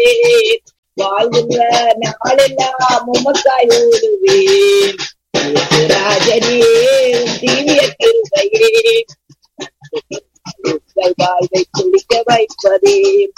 ஓடுவேன் வாழ்கின்ற நாளெல்லாம் உமக்காய் ஓடுவேன் இயேசு ராஜனே உம் தீவிய கிருபையே உங்கள் வாழ்வை துடிக்க வைப்பதே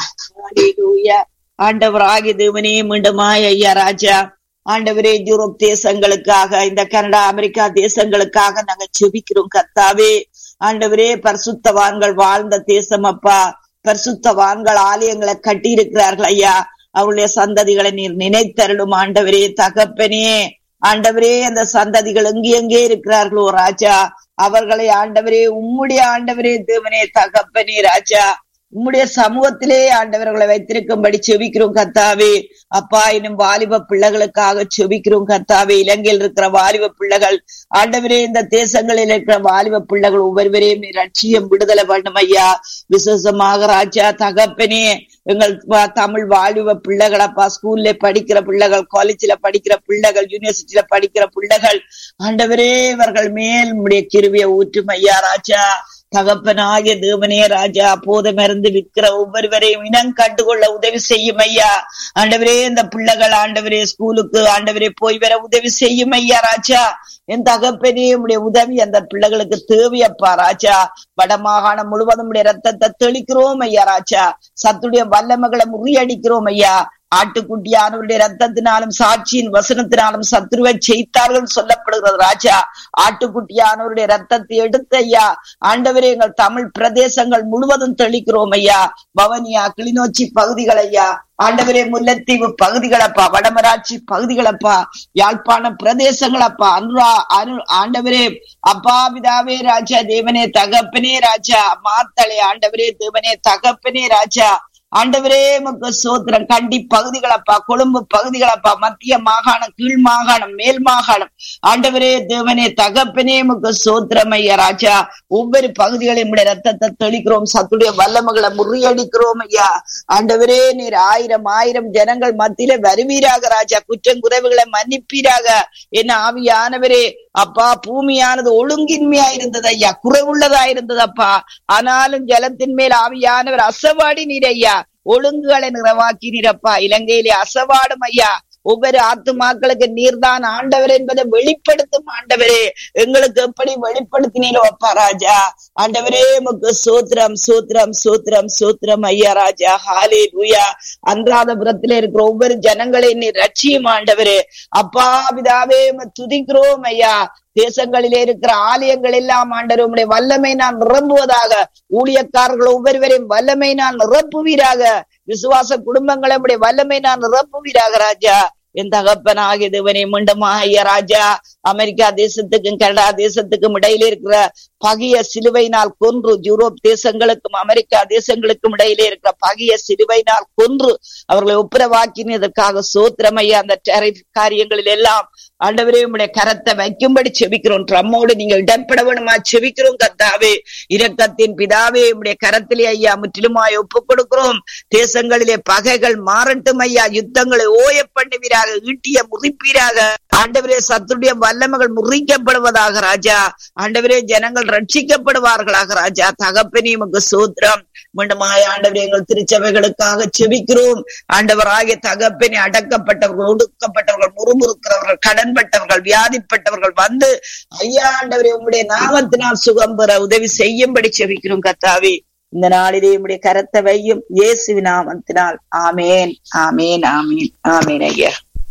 ஹalleluya ஆண்டவராகிய தேவனே மீண்டுமாய் ஐயா ராஜா ஆண்டவரே யூரோப் தேசங்களுக்காக இந்த கனடா அமெரிக்கா தேசங்களுக்காக நாங்க செபிக்கிறோம் கர்த்தாவே ஆண்டவரே பரிசுத்தவான்கள் வாழ்ந்த தேசம் அப்பா பரிசுத்தவான்கள் ஆலயங்களை கட்டி இருக்கிறார்கள் ஐயா அவருடைய சந்ததிகளை நீர் நினைத்தருளும் ஆண்டவரே தகப்பனே ஆண்டவரே அந்த சந்ததிகள் எங்கே எங்கே இருக்கிறார்களோ ராஜா அவர்களை ஆண்டவரே உம்முடைய ஆண்டவரே தேவனே தகப்பனே ராஜா உம்முடைய சமூகத்திலே ஆண்டவர்களை வைத்திருக்கும்படி செபிக்கிறோம் கத்தாவே அப்பா இன்னும் வாலிப பிள்ளைகளுக்காக செபிக்கிறோம் கத்தாவே இலங்கையில் இருக்கிற வாலிப பிள்ளைகள் ஆண்டவரே இந்த தேசங்களில் இருக்கிற வாலிப பிள்ளைகள் ஒவ்வொருவரையும் நீ ரட்சியம் விடுதலை பண்ணும் ஐயா விசேஷமாக ராஜா தகப்பனே எங்கள் ப- தமிழ் வாலிப பிள்ளைகள் அப்பா ஸ்கூல்ல படிக்கிற பிள்ளைகள் காலேஜ்ல படிக்கிற பிள்ளைகள் யூனிவர்சிட்டியில படிக்கிற பிள்ளைகள் ஆண்டவரே இவர்கள் மேல் உம்முடைய கிருவிய ஊற்றும் ஐயா ராஜா தகப்பனாகிய தேவனே ராஜா போதமிருந்து விற்கிற ஒவ்வொருவரையும் இனம் கண்டுகொள்ள உதவி செய்யும் ஐயா ஆண்டவரே இந்த பிள்ளைகள் ஆண்டவரே ஸ்கூலுக்கு ஆண்டவரே போய் வர உதவி செய்யும் ஐயா ராஜா என் தகப்பனே உடைய உதவி அந்த பிள்ளைகளுக்கு தேவையப்பா ராஜா வடமாகாணம் முழுவதும் உடைய ரத்தத்தை தெளிக்கிறோம் ஐயா ராஜா சத்துடைய வல்லமைகளை முறியடிக்கிறோம் ஐயா ஆட்டுக்குட்டியானவருடைய ரத்தத்தினாலும் சாட்சியின் வசனத்தினாலும் சத்துருவை ஜெயித்தார்கள் சொல்லப்படுகிறது ராஜா ஆட்டுக்குட்டியானவருடைய ரத்தத்தை எடுத்து ஐயா ஆண்டவரே எங்கள் தமிழ் பிரதேசங்கள் முழுவதும் தெளிக்கிறோம் ஐயா பவனியா கிளிநொச்சி பகுதிகள் ஐயா ஆண்டவரே முல்லைத்தீவு பகுதிகளப்பா வடமராட்சி பகுதிகளப்பா யாழ்ப்பாணம் பிரதேசங்களப்பா அனுரா அனு ஆண்டவரே அப்பா பிதாவே ராஜா தேவனே தகப்பனே ராஜா மாத்தளை ஆண்டவரே தேவனே தகப்பனே ராஜா ஆண்டவரே முக்கு சோத்திரம் கண்டி பகுதிகளப்பா கொழும்பு பகுதிகளப்பா மத்திய மாகாணம் கீழ் மாகாணம் மேல் மாகாணம் ஆண்டவரே தேவனே தகப்பனே முக்கு சோத்திரம் ஐயா ராஜா ஒவ்வொரு பகுதிகளையும் உடைய ரத்தத்தை தெளிக்கிறோம் சத்துடைய வல்லமைகளை முறியடிக்கிறோம் ஐயா ஆண்டவரே நீர் ஆயிரம் ஆயிரம் ஜனங்கள் மத்தியில வருவீராக ராஜா குற்றம் குறைவுகளை மன்னிப்பீராக என்ன ஆவியானவரே அப்பா பூமியானது ஒழுங்கின்மையா இருந்தது ஐயா குறைவுள்ளதா இருந்தது அப்பா ஆனாலும் ஜலத்தின் மேல் ஆவியானவர் அசவாடி நீர் ஐயா ஒழுங்குகளை நிறைவாக்கினீரப்பா இலங்கையிலே அசவாடும் ஐயா ஒவ்வொரு ஆத்துமாக்களுக்கு நீர்தான் ஆண்டவர் என்பதை வெளிப்படுத்தும் ஆண்டவரே எங்களுக்கு எப்படி வெளிப்படுத்தினீரோ அப்பா ராஜா ஆண்டவரே உமக்கு சூத்திரம் சூத்திரம் சூத்திரம் சூத்திரம் ஐயா ராஜா ஹாலே லூயா அன்றாதபுரத்துல இருக்கிற ஒவ்வொரு ஜனங்களையும் நீ ரட்சியும் ஆண்டவரே அப்பா பிதாவே உம்மை துதிக்கிறோம் ஐயா தேசங்களிலே இருக்கிற ஆலயங்கள் எல்லாம் ஆண்டவர் உம்முடைய வல்லமை நான் நிரம்புவதாக ஊழியக்காரர்கள் ஒவ்வொருவரையும் வல்லமை நான் நிரப்புவீராக விசுவாச குடும்பங்களை உம்முடைய வல்லமை நான் நிரப்புவீராக ராஜா என் தகப்பனாகிய தேவனே மீண்டுமா ஐயா ராஜா அமெரிக்கா தேசத்துக்கும் கனடா தேசத்துக்கும் இடையில இருக்கிற பகிய சிலுவையினால் கொன்று யூரோப் தேசங்களுக்கும் அமெரிக்கா தேசங்களுக்கும் இடையிலே இருக்கிற பகிய சிலுவையினால் கொன்று அவர்களை ஒப்புரவாக்கினதற்காக சோத்திரம் ஐயா அந்த டெரிஃப் காரியங்களில் எல்லாம் ஆண்டவரே உம்முடைய கரத்தை வைக்கும்படி செபிக்கிறோம் ட்ரம்மோடு நீங்கள் இடம்பெற வேணுமா செபிக்கிறோம் கர்த்தாவே இரக்கத்தின் பிதாவே உம்முடைய கரத்திலே ஐயா முற்றிலுமாய் ஒப்புக் கொடுக்கிறோம் தேசங்களிலே பகைகள் மாறட்டும் ஐயா யுத்தங்களை ஓய பண்ணுவீராக ஈட்டிய முறிப்பீராக ஆண்டவரே சத்துடைய வல்லமைகள் முறிக்கப்படுவதாக ராஜா ஆண்டவரே ஜனங்கள் ரட்சிக்கப்படுவார்களாக ராஜா தகப்பனே உமக்கு சூத்திரம் மீண்டுமாய் ஆண்டவரே எங்கள் திருச்சபைகளுக்காக செபிக்கிறோம் ஆண்டவராகிய தகப்பனே அடக்கப்பட்டவர்கள் ஒடுக்கப்பட்டவர்கள் முறுமுறுக்கிறவர்கள் கடன்பட்டவர்கள் வியாதிப்பட்டவர்கள் வந்து ஐயா ஆண்டவரே உம்முடைய நாமத்தினால் சுகம் பெற உதவி செய்யும்படி செபிக்கிறோம் கத்தாவே இந்த நாளிலே உம்முடைய கரத்தை வையும் இயேசு நாமத்தினால் ஆமேன் ஆமேன் ஆமேன் ஆமேன் ஐயா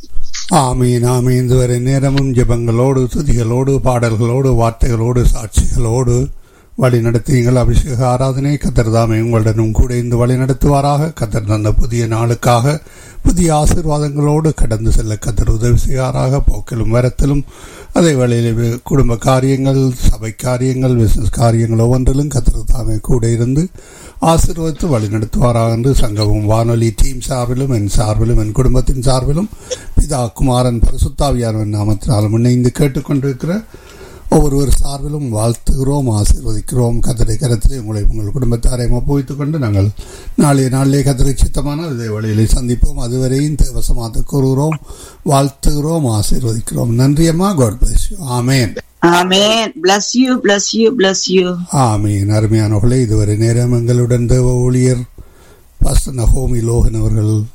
ஆமீன் ஆமீன் இதுவரை நேரமும் ஜெபங்களோடு துதிகளோடு பாடல்களோடு வார்த்தைகளோடு சாட்சிகளோடு வழி நடத்தியங்கள் அபிஷேக ஆராதனை கத்தர் தாமே உங்களுடனும் கூட இந்த வழி நடத்துவாராக கத்தர் தந்த புதிய நாளுக்காக புதிய ஆசீர்வாதங்களோடு கடந்து செல்ல கத்தர் உதவி செய்யாராக போக்கிலும் வரத்திலும் அதே வேளையில் குடும்ப காரியங்கள் சபை காரியங்கள் பிசினஸ் காரியங்கள் ஒவ்வொன்றிலும் கத்தர் தாமே கூட இருந்து ஆசீர்வதித்து வழி நடத்துவாராக என்று சங்கமும் வானொலி டீம் சார்பிலும் என் சார்பிலும் என் குடும்பத்தின் சார்பிலும் பிதா குமாரன் பரிசுத்தாவியானவன் நாமத்தினாலும் இணைந்து கேட்டுக்கொண்டிருக்கிற ஒவ்வொருவர் சார்பிலும் வாழ்த்துகிறோம் ஆசீர்வதிக்கிறோம் கத்தரை கரத்திலே உங்களை உங்கள் குடும்பத்தாரை ஒப்புவித்துக் கொண்டு நாங்கள் நாளைய நாளிலே கத்தரை சித்தமான இதே வழியிலே சந்திப்போம் அதுவரையும் தேவசமாக கூறுகிறோம் வாழ்த்துகிறோம் ஆசீர்வதிக்கிறோம் நன்றியம்மா காட் பிளஸ் யூ ஆமேன் ஆமேன் bless you bless you bless you ஆமீன் அருமையானவர்களே இதுவரை நேரம் எங்களுடன் தேவ ஊழியர் பாஸ்டர் நகோமி லோகன் அவர்கள்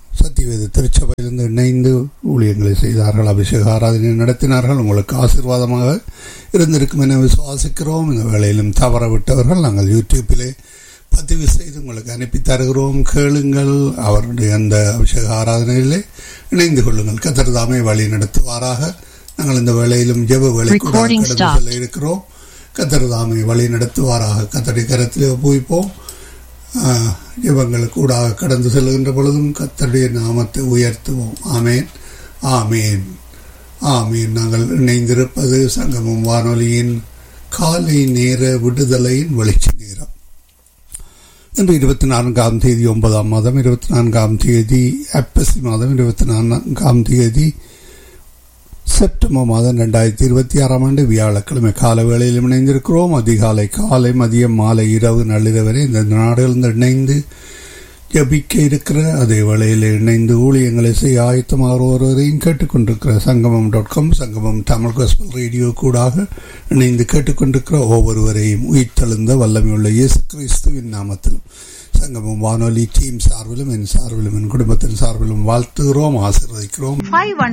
சத்தியவேத திருச்சபையிலிருந்து இணைந்து ஊழியங்களை செய்தார்கள் அபிஷேக ஆராதனை நடத்தினார்கள் உங்களுக்கு ஆசீர்வாதமாக இருந்திருக்கும் என விசுவாசிக்கிறோம் இந்த வேளையிலும் தவற விட்டவர்கள் நாங்கள் யூடியூப்பிலே பதிவு செய்து உங்களுக்கு அனுப்பி தருகிறோம் கேளுங்கள் அவருடைய அந்த அபிஷேக ஆராதனையிலே இணைந்து கொள்ளுங்கள் கத்தர்தாமே வழி நடத்துவாராக நாங்கள் இந்த வேளையிலும் ஜெப வேலை கூட Recording கடந்து stopped. செல்ல இருக்கிறோம் கத்தர்தாமே வழி நடத்துவாராக கத்தடி கரத்திலே ஒப்புவிப்போம் ஆஹ், ஜெபங்களுக்கு கூடாக கடந்து செல்கின்ற பொழுதும் கத்தருடைய நாமத்தை உயர்த்துவோம் ஆமேன் ஆமேன் ஆமீன் நாங்கள் இணைந்திருப்பது சங்கமம் வானொலியின் காலை நேர விடுதலையின் வெளிச்ச நேரம் இன்று இருபத்தி நான்காம் தேதி ஒன்பதாம் மாதம் இருபத்தி நான்காம் தேதி அப்பசி மாதம் இருபத்தி நான்காம் தேதி செப்டம்பர் மாதம் ரெண்டாயிரத்தி இருபத்தி ஆறாம் ஆண்டு வியாழக்கிழமை கால வேளையில் இணைந்திருக்கிறோம் அதிகாலை காலை மதியம் மாலை இரவு நள்ளிரவு வரை இந்த நாடுகளில் இணைந்து ஜபிக்க இருக்கிற அதே வேளையில் இணைந்து ஊழியங்களை செய்ய ஆயத்தமாக ஒருவரையும் கேட்டுக்கொண்டிருக்கிற சங்கமம் டாட் காம் சங்கமம் தமிழ் கோஸ்பல் ரேடியோ கூடாக இணைந்து கேட்டுக்கொண்டிருக்கிற ஒவ்வொருவரையும் உயிர்த்தெழுந்த வல்லமையுள்ள இயேசு கிறிஸ்துவின் நாமத்திலும் சங்கமம் வானொலி டீம் சார்பிலும் என் சார்பிலும் என் குடும்பத்தின் சார்பிலும் வாழ்த்துகிறோம் ஆசீர்வதிக்கிறோம்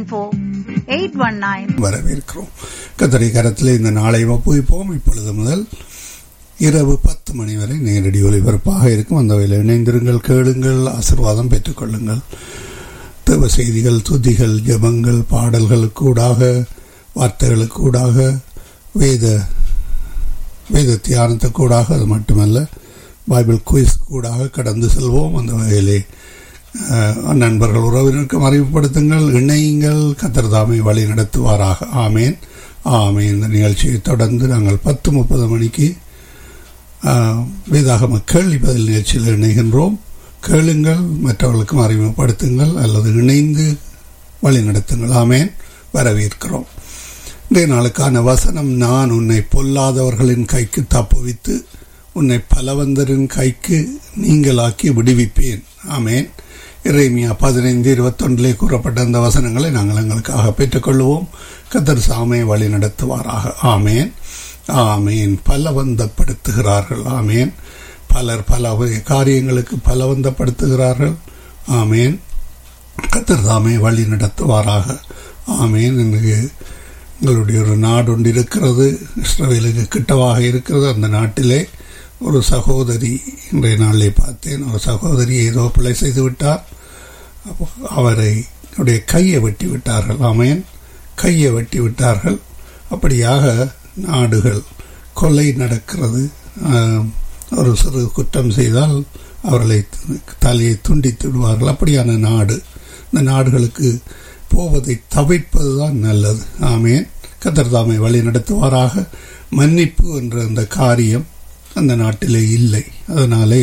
514-819 வரவேற்கிறோம் கத்தரை கரத்தில் இந்த நாளை ஒப்புவிப்போம் இப்பொழுது முதல் இரவு பத்து மணி வரை நேரடி ஒலிபரப்பாக இருக்கும் அந்த வகையில் இணைந்திருங்கள் கேளுங்கள் ஆசீர்வாதம் பெற்றுக்கொள்ளுங்கள் தேவ செய்திகள் துதிகள் ஜெபங்கள் பாடல்களுக்கூடாக வார்த்தைகளுக்கூடாக வேத வேத தியானத்துக்கூடாக அது மட்டுமல்ல பைபிள் குயிஸ் கூடாக கடந்து செல்வோம் அந்த வகையிலே அஹ், நண்பர்கள் உறவினருக்கும் அறிவுப்படுத்துங்கள் இணையுங்கள் கத்தர்தாமை வழி நடத்துவாராக ஆமேன் ஆமேன் இந்த நிகழ்ச்சியை தொடர்ந்து நாங்கள் பத்து முப்பது மணிக்கு ஆஹ், வேதாகம கேள்வி பதில் நிகழ்ச்சியில் இணைகின்றோம் கேளுங்கள் மற்றவர்களுக்கும் அறிமுகப்படுத்துங்கள் அல்லது இணைந்து வழி நடத்துங்கள் ஆமேன் வரவேற்கிறோம் இன்றைய நாளுக்கான வசனம் நான் உன்னை பொல்லாதவர்களின் கைக்கு தப்புவித்து உன்னை பலவந்தரின் கைக்கு நீங்களாக்கி விடுவிப்பேன் ஆமேன் இறைமியா பதினைந்து இருபத்தொன்றிலே கூறப்பட்ட அந்த வசனங்களை நாங்கள் எங்களுக்காக பெற்றுக்கொள்வோம் கத்தர் சாமை வழி நடத்துவாராக ஆமேன் ஆமேன் பலவந்தப்படுத்துகிறார்கள் ஆமேன் பலர் பல வகை காரியங்களுக்கு பலவந்தப்படுத்துகிறார்கள் ஆமேன் கத்தர் தாமே வழி நடத்துவாராக ஆமேன் என்று எங்களுடைய ஒரு நாடு ஒன்று இருக்கிறது இஸ்ரவேலுக்கு கிட்டவாக இருக்கிறது அந்த நாட்டிலே ஒரு சகோதரி இன்றைய நாளிலே பார்த்தேன் ஒரு சகோதரி ஏதோ பிழை செய்து விட்டார் அப்போ அவரை அவருடைய கையை வெட்டி விட்டார்கள் ஆமேன் கையை வெட்டி விட்டார்கள் அப்படியாக நாடுகள் கொலை நடக்கிறது ஆஹ், ஒரு சிறு குற்றம் செய்தால் அவர்களை தலையை துண்டித்து விடுவார்கள் அப்படியான நாடு இந்த நாடுகளுக்கு போவதை தவிர்ப்பதுதான் நல்லது ஆமேன் கத்தர் தாமை வழி நடத்துவாராக மன்னிப்பு என்ற அந்த காரியம் அந்த நாட்டிலே இல்லை அதனாலே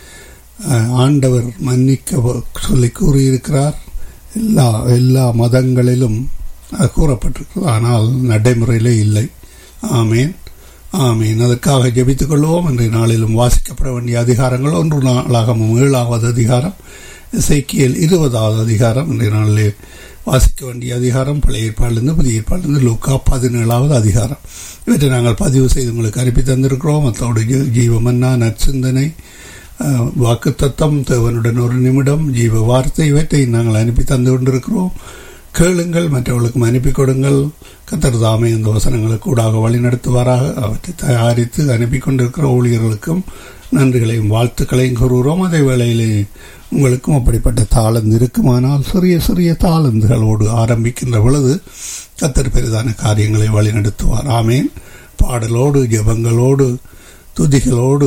அஹ், ஆண்டவர் மன்னிக்க சொல்லி கூறியிருக்கிறார் எல்லா எல்லா மதங்களிலும் அது கூறப்பட்டிருக்கிறது ஆனால் நடைமுறையிலே இல்லை ஆமேன் ஆமீன் அதற்காக ஜெபித்துக் கொள்வோம் இன்றைய நாளிலும் வாசிக்கப்பட வேண்டிய அதிகாரங்கள் ஒன்று நாளாகவும் ஏழாவது அதிகாரம் இசைக்கியல் இருபதாவது அதிகாரம் இன்றைய நாளிலே வாசிக்க வேண்டிய அதிகாரம் பழைய ஏற்பாடிலிருந்து புதிய ஏற்பாடிலிருந்து லூக்கா பதினேழாவது அதிகாரம் இவற்றை நாங்கள் பதிவு செய்து உங்களுக்கு அனுப்பி தந்திருக்கிறோம் அத்தோடு ஜீ- ஜீவமன்னா நற்சிந்தனை அஹ், வாக்குத்தத்தம் தேவனுடன் ஒரு நிமிடம் ஜீவ வார்த்தை இவற்றை நாங்கள் அனுப்பி தந்து கொண்டிருக்கிறோம் கேளுங்கள் மற்றவர்களுக்கும் அனுப்பி கொடுங்கள் கத்தர் தாமே இந்த வசனங்களுக்கு கூடாக வழி நடத்துவாராக அவற்றை தயாரித்து அனுப்பி கொண்டிருக்கிற ஊழியர்களுக்கும் நன்றிகளையும் வாழ்த்துக்களையும் கூறுகிறோம் அதே வேளையிலே உங்களுக்கும் அப்படிப்பட்ட தாளந்து இருக்குமானால் சிறிய சிறிய தாளந்துகளோடு ஆரம்பிக்கின்ற பொழுது கத்தர் பெரிதான காரியங்களை வழிநடத்துவார் ஆமேன் பாடலோடு ஜெபங்களோடு துதிகளோடு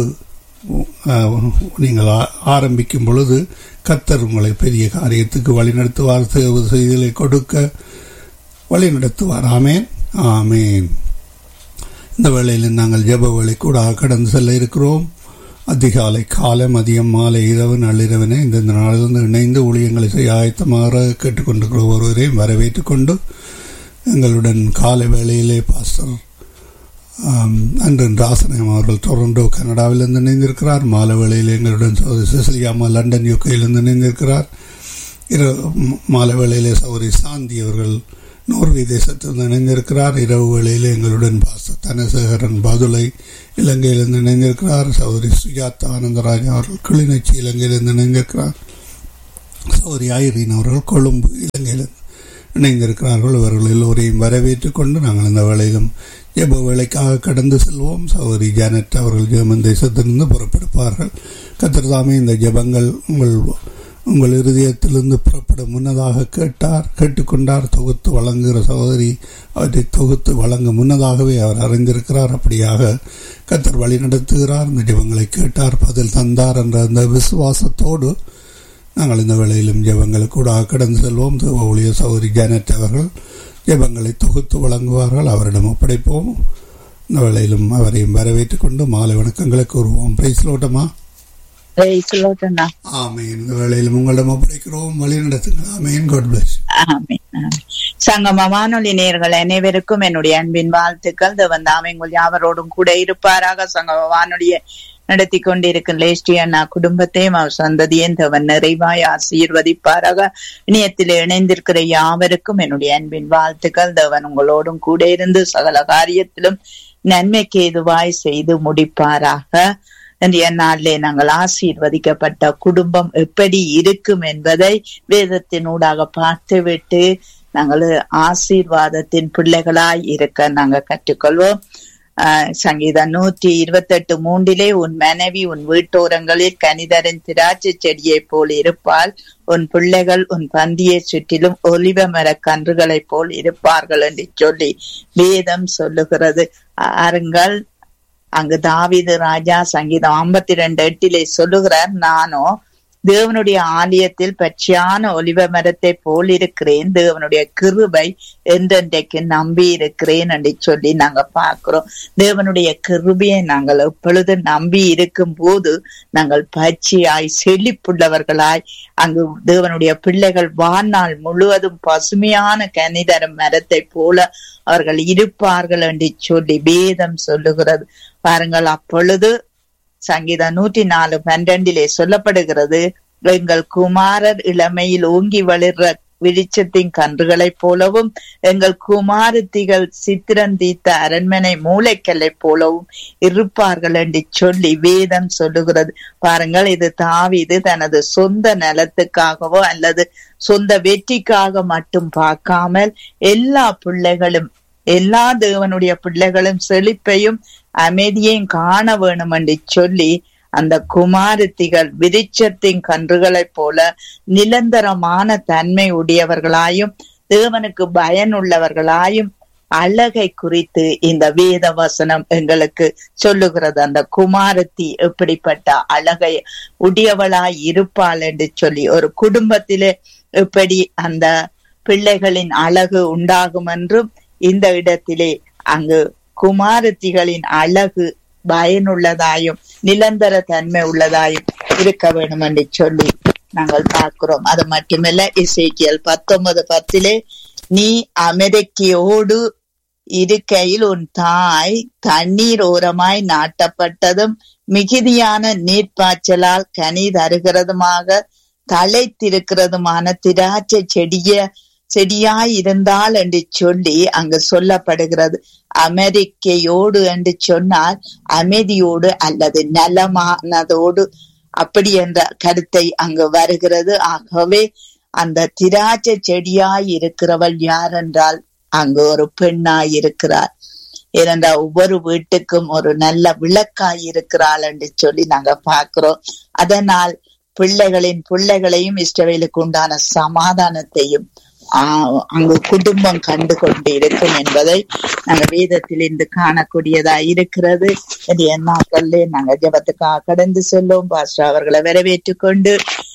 அஹ், நீங்கள் ஆ- ஆரம்பிக்கும் பொழுது கத்தர் உங்களை பெரிய காரியத்துக்கு வழிநடத்துவார் தேவ செய்திகளை கொடுக்க வழிநடத்துவார் ஆமேன் ஆமேன் இந்த வேளையில் நாங்கள் ஜெப வேலை கூட கடந்து செல்ல இருக்கிறோம் அதிகாலை காலை மதியம் மாலை இரவு நள்ளிரவினை இந்த நாளிலிருந்து இணைந்து ஊழியங்களை செய்ய ஆயத்தமாக கேட்டுக்கொண்டிருக்கிற ஒருவரையும் வரவேற்றுக் கொண்டு எங்களுடன் காலை வேளையிலே பாஸ்டர் ஆம், அன்றன் ராசனம் அவர்கள் டொரண்டோ கனடாவிலிருந்து இணைந்திருக்கிறார் மாலை வேளையில் எங்களுடன் சகோதரி சிசிலியாமா லண்டன் யூகையிலிருந்து இணைந்திருக்கிறார் இரவு ம- மாலை வேளையிலே சௌரி சாந்தி அவர்கள் நோர்வே தேசத்திலிருந்து இணைந்திருக்கிறார் இரவு வேளையிலே எங்களுடன் பாஸ்டர் தனசேகரன் பதுளை இலங்கையிலிருந்து இணைந்திருக்கிறார் சௌதரி சுஜாதா ஆனந்தராஜ் அவர்கள் கிளிநொச்சி இலங்கையிலிருந்து இணைந்திருக்கிறார் சௌரி ஐரீன் அவர்கள் கொழும்பு இலங்கையில் இணைந்திருக்கிறார்கள் இவர்கள் எல்லோரையும் வரவேற்றுக் கொண்டு நாங்கள் இந்த வேளையிலும் ஜெப வேலைக்காக கடந்து செல்வோம் சௌரி ஜானட் அவர்கள் ஜெர்மன் தேசத்திலிருந்து புறப்படுப்பார்கள் கத்திரதாமே இந்த ஜெபங்கள் உங்கள் உங்கள் இருதயத்திலிருந்து புறப்பட முன்னதாக கேட்டார் கேட்டுக்கொண்டார் தொகுத்து வழங்குகிற சகோதரி அவற்றை தொகுத்து வழங்க முன்னதாகவே அவர் அறிந்திருக்கிறார் அப்படியாக கத்தர் வழி நடத்துகிறார் இந்த ஜெபங்களை கேட்டார் பதில் தந்தார் என்ற அந்த விசுவாசத்தோடு நாங்கள் இந்த வேளையிலும் ஜெபங்களுக்கு கூட கடந்து செல்வோம் ஊழிய சௌரி ஜானட் அவர்கள் ஜெபங்களை தொகுத்து வழங்குவார்கள் அவரிடம் ஒப்படைப்போம் இந்த வேளையிலும் அவரையும் வரவேற்றுக் கொண்டு மாலை வணக்கங்களை கூறுவோம் பிரைஸ்லோட்டமா ஆமேன் இந்த வேளையிலும் உங்களிடம் ஒப்படைக்கிறோம் வழி நடத்துங்க ஆமேன் காட் பிளஸ் சங்கம வானொலி நேர்கள் அனைவருக்கும் என்னுடைய அன்பின் வாழ்த்துக்கள் தேவன் தாமே உங்கள் யாவரோடும் கூட இருப்பாராக சங்கம வானொலியை நடத்தி கொண்டிருக்கும் லேஸ்டி அண்ணா குடும்பத்தையும் அவர் சந்ததியும் தேவன் நிறைவாய் ஆசீர்வதிப்பாராக இணையத்தில் இணைந்திருக்கிற யாவருக்கும் என்னுடைய அன்பின் வாழ்த்துக்கள் தேவன் உங்களோடும் கூட இருந்து சகல காரியத்திலும் நன்மைக்கு எதுவாய் செய்து முடிப்பாராக இன்றைய நாளிலே நாங்கள் ஆசீர்வதிக்கப்பட்ட குடும்பம் எப்படி இருக்கும் என்பதை வேதத்தினூடாக பார்த்துவிட்டு நாங்கள் ஆசீர்வாதத்தின் பிள்ளைகளாய் இருக்க நாங்கள் கற்றுக்கொள்வோம் சங்கீதம் நூற்றி இருபத்தி எட்டு மூன்றிலே உன் மனைவி உன் வீட்டோரங்களில் கனிதரின் திராட்சை செடியை போல் இருப்பால் உன் பிள்ளைகள் உன் பந்தியை சுற்றிலும் ஒலிவ மர கன்றுகளைப் போல் இருப்பார்கள் என்று சொல்லி வேதம் சொல்லுகிறது அருங்கள் அங்கு தாவிது ராஜா சங்கீதம் ஐம்பத்தி ரெண்டு எட்டிலே சொல்லுகிறார் நானோ தேவனுடைய ஆலயத்தில் பச்சையான ஒலிவ மரத்தை போல் இருக்கிறேன் தேவனுடைய கிருபை என்றென்றைக்கு நம்பி இருக்கிறேன் என்று சொல்லி நாங்க பார்க்கிறோம் தேவனுடைய கிருபையை நாங்கள் எப்பொழுது நம்பி இருக்கும் போது நாங்கள் பச்சையாய் செழிப்புள்ளவர்களாய் அங்கு தேவனுடைய பிள்ளைகள் வாழ்நாள் முழுவதும் பசுமையான கனிதரம் மரத்தை போல அவர்கள் இருப்பார்கள் என்று சொல்லி வேதம் சொல்லுகிறது பாருங்கள் அப்பொழுது சங்கீதம் நூற்றி நாலு பன்னிரண்டிலே சொல்லப்படுகிறது எங்கள் குமாரர் இளமையில் ஓங்கி வளர்ற விழிச்சத்தின் கன்றுகளைப் போலவும் எங்கள் குமாரத்திகள் சித்திரந்தீத்த அரண்மனை மூளைக்கல்லை போலவும் இருப்பார்கள் என்று சொல்லி வேதம் சொல்லுகிறது பாருங்கள் இது தாவிது தனது சொந்த நலத்துக்காகவோ அல்லது சொந்த வெற்றிக்காக மட்டும் பார்க்காமல் எல்லா பிள்ளைகளும் எல்லா தேவனுடைய பிள்ளைகளும் செழிப்பையும் அமைதியையும் காண வேணும் என்று சொல்லி அந்த குமாரத்திகள் விருட்சத்தின் கன்றுகளைப் போல நிரந்தரமான தன்மை உடையவர்களாயும் தேவனுக்கு பயனுள்ளவர்களாயும் அழகை குறித்து இந்த வேத வசனம் எங்களுக்கு சொல்லுகிறது அந்த குமாரத்தி எப்படிப்பட்ட அழகை உடையவளாய் இருப்பாள் என்று சொல்லி ஒரு குடும்பத்திலே எப்படி அந்த பிள்ளைகளின் அழகு உண்டாகும் என்றும் இந்த இடத்திலே அங்கு குமாரத்திகளின் அழகு பயனுள்ளதாயும் நிரந்தர தன்மை உள்ளதாயும் இருக்க வேண்டும் என்று சொல்லி நாங்கள் பார்க்கிறோம் அது மட்டுமல்ல இசைக்கியல் பத்தொன்பது பத்திலே நீ அமெரிக்கையோடு இருக்கையில் உன் தாய் தண்ணீர் ஓரமாய் நாட்டப்பட்டதும் மிகுதியான நீர்ப்பாய்ச்சலால் கனி தருகிறதுமாக தலைத்திருக்கிறதுமான திராட்சை செடிய செடியாய் இருந்தால் என்று சொல்லி அங்கு சொல்லப்படுகிறது அமெரிக்கையோடு என்று சொன்னால் அமைதியோடு அல்லது நலமானதோடு அப்படி என்ற கருத்தை அங்கு வருகிறது ஆகவே அந்த திராட்சை செடியாய் இருக்கிறவள் யார் என்றால் அங்கு ஒரு பெண்ணாய் இருக்கிறார் ஏனென்றால் ஒவ்வொரு வீட்டுக்கும் ஒரு நல்ல விளக்காய் இருக்கிறாள் என்று சொல்லி நாங்க பார்க்கிறோம் அதனால் பிள்ளைகளின் பிள்ளைகளையும் இஷ்டவேலுக்கு உண்டான சமாதானத்தையும் அங்கு குடும்பம் கண்டு கொண்டு இருக்கும் என்பதை நாங்க வேதத்தில் இருந்து காணக்கூடியதா இருக்கிறது நாட்கள்ல நாங்க ஜபத்துக்காக கடந்து செல்லும் பாஸ்டர் அவர்களை வரவேற்றுக் கொண்டு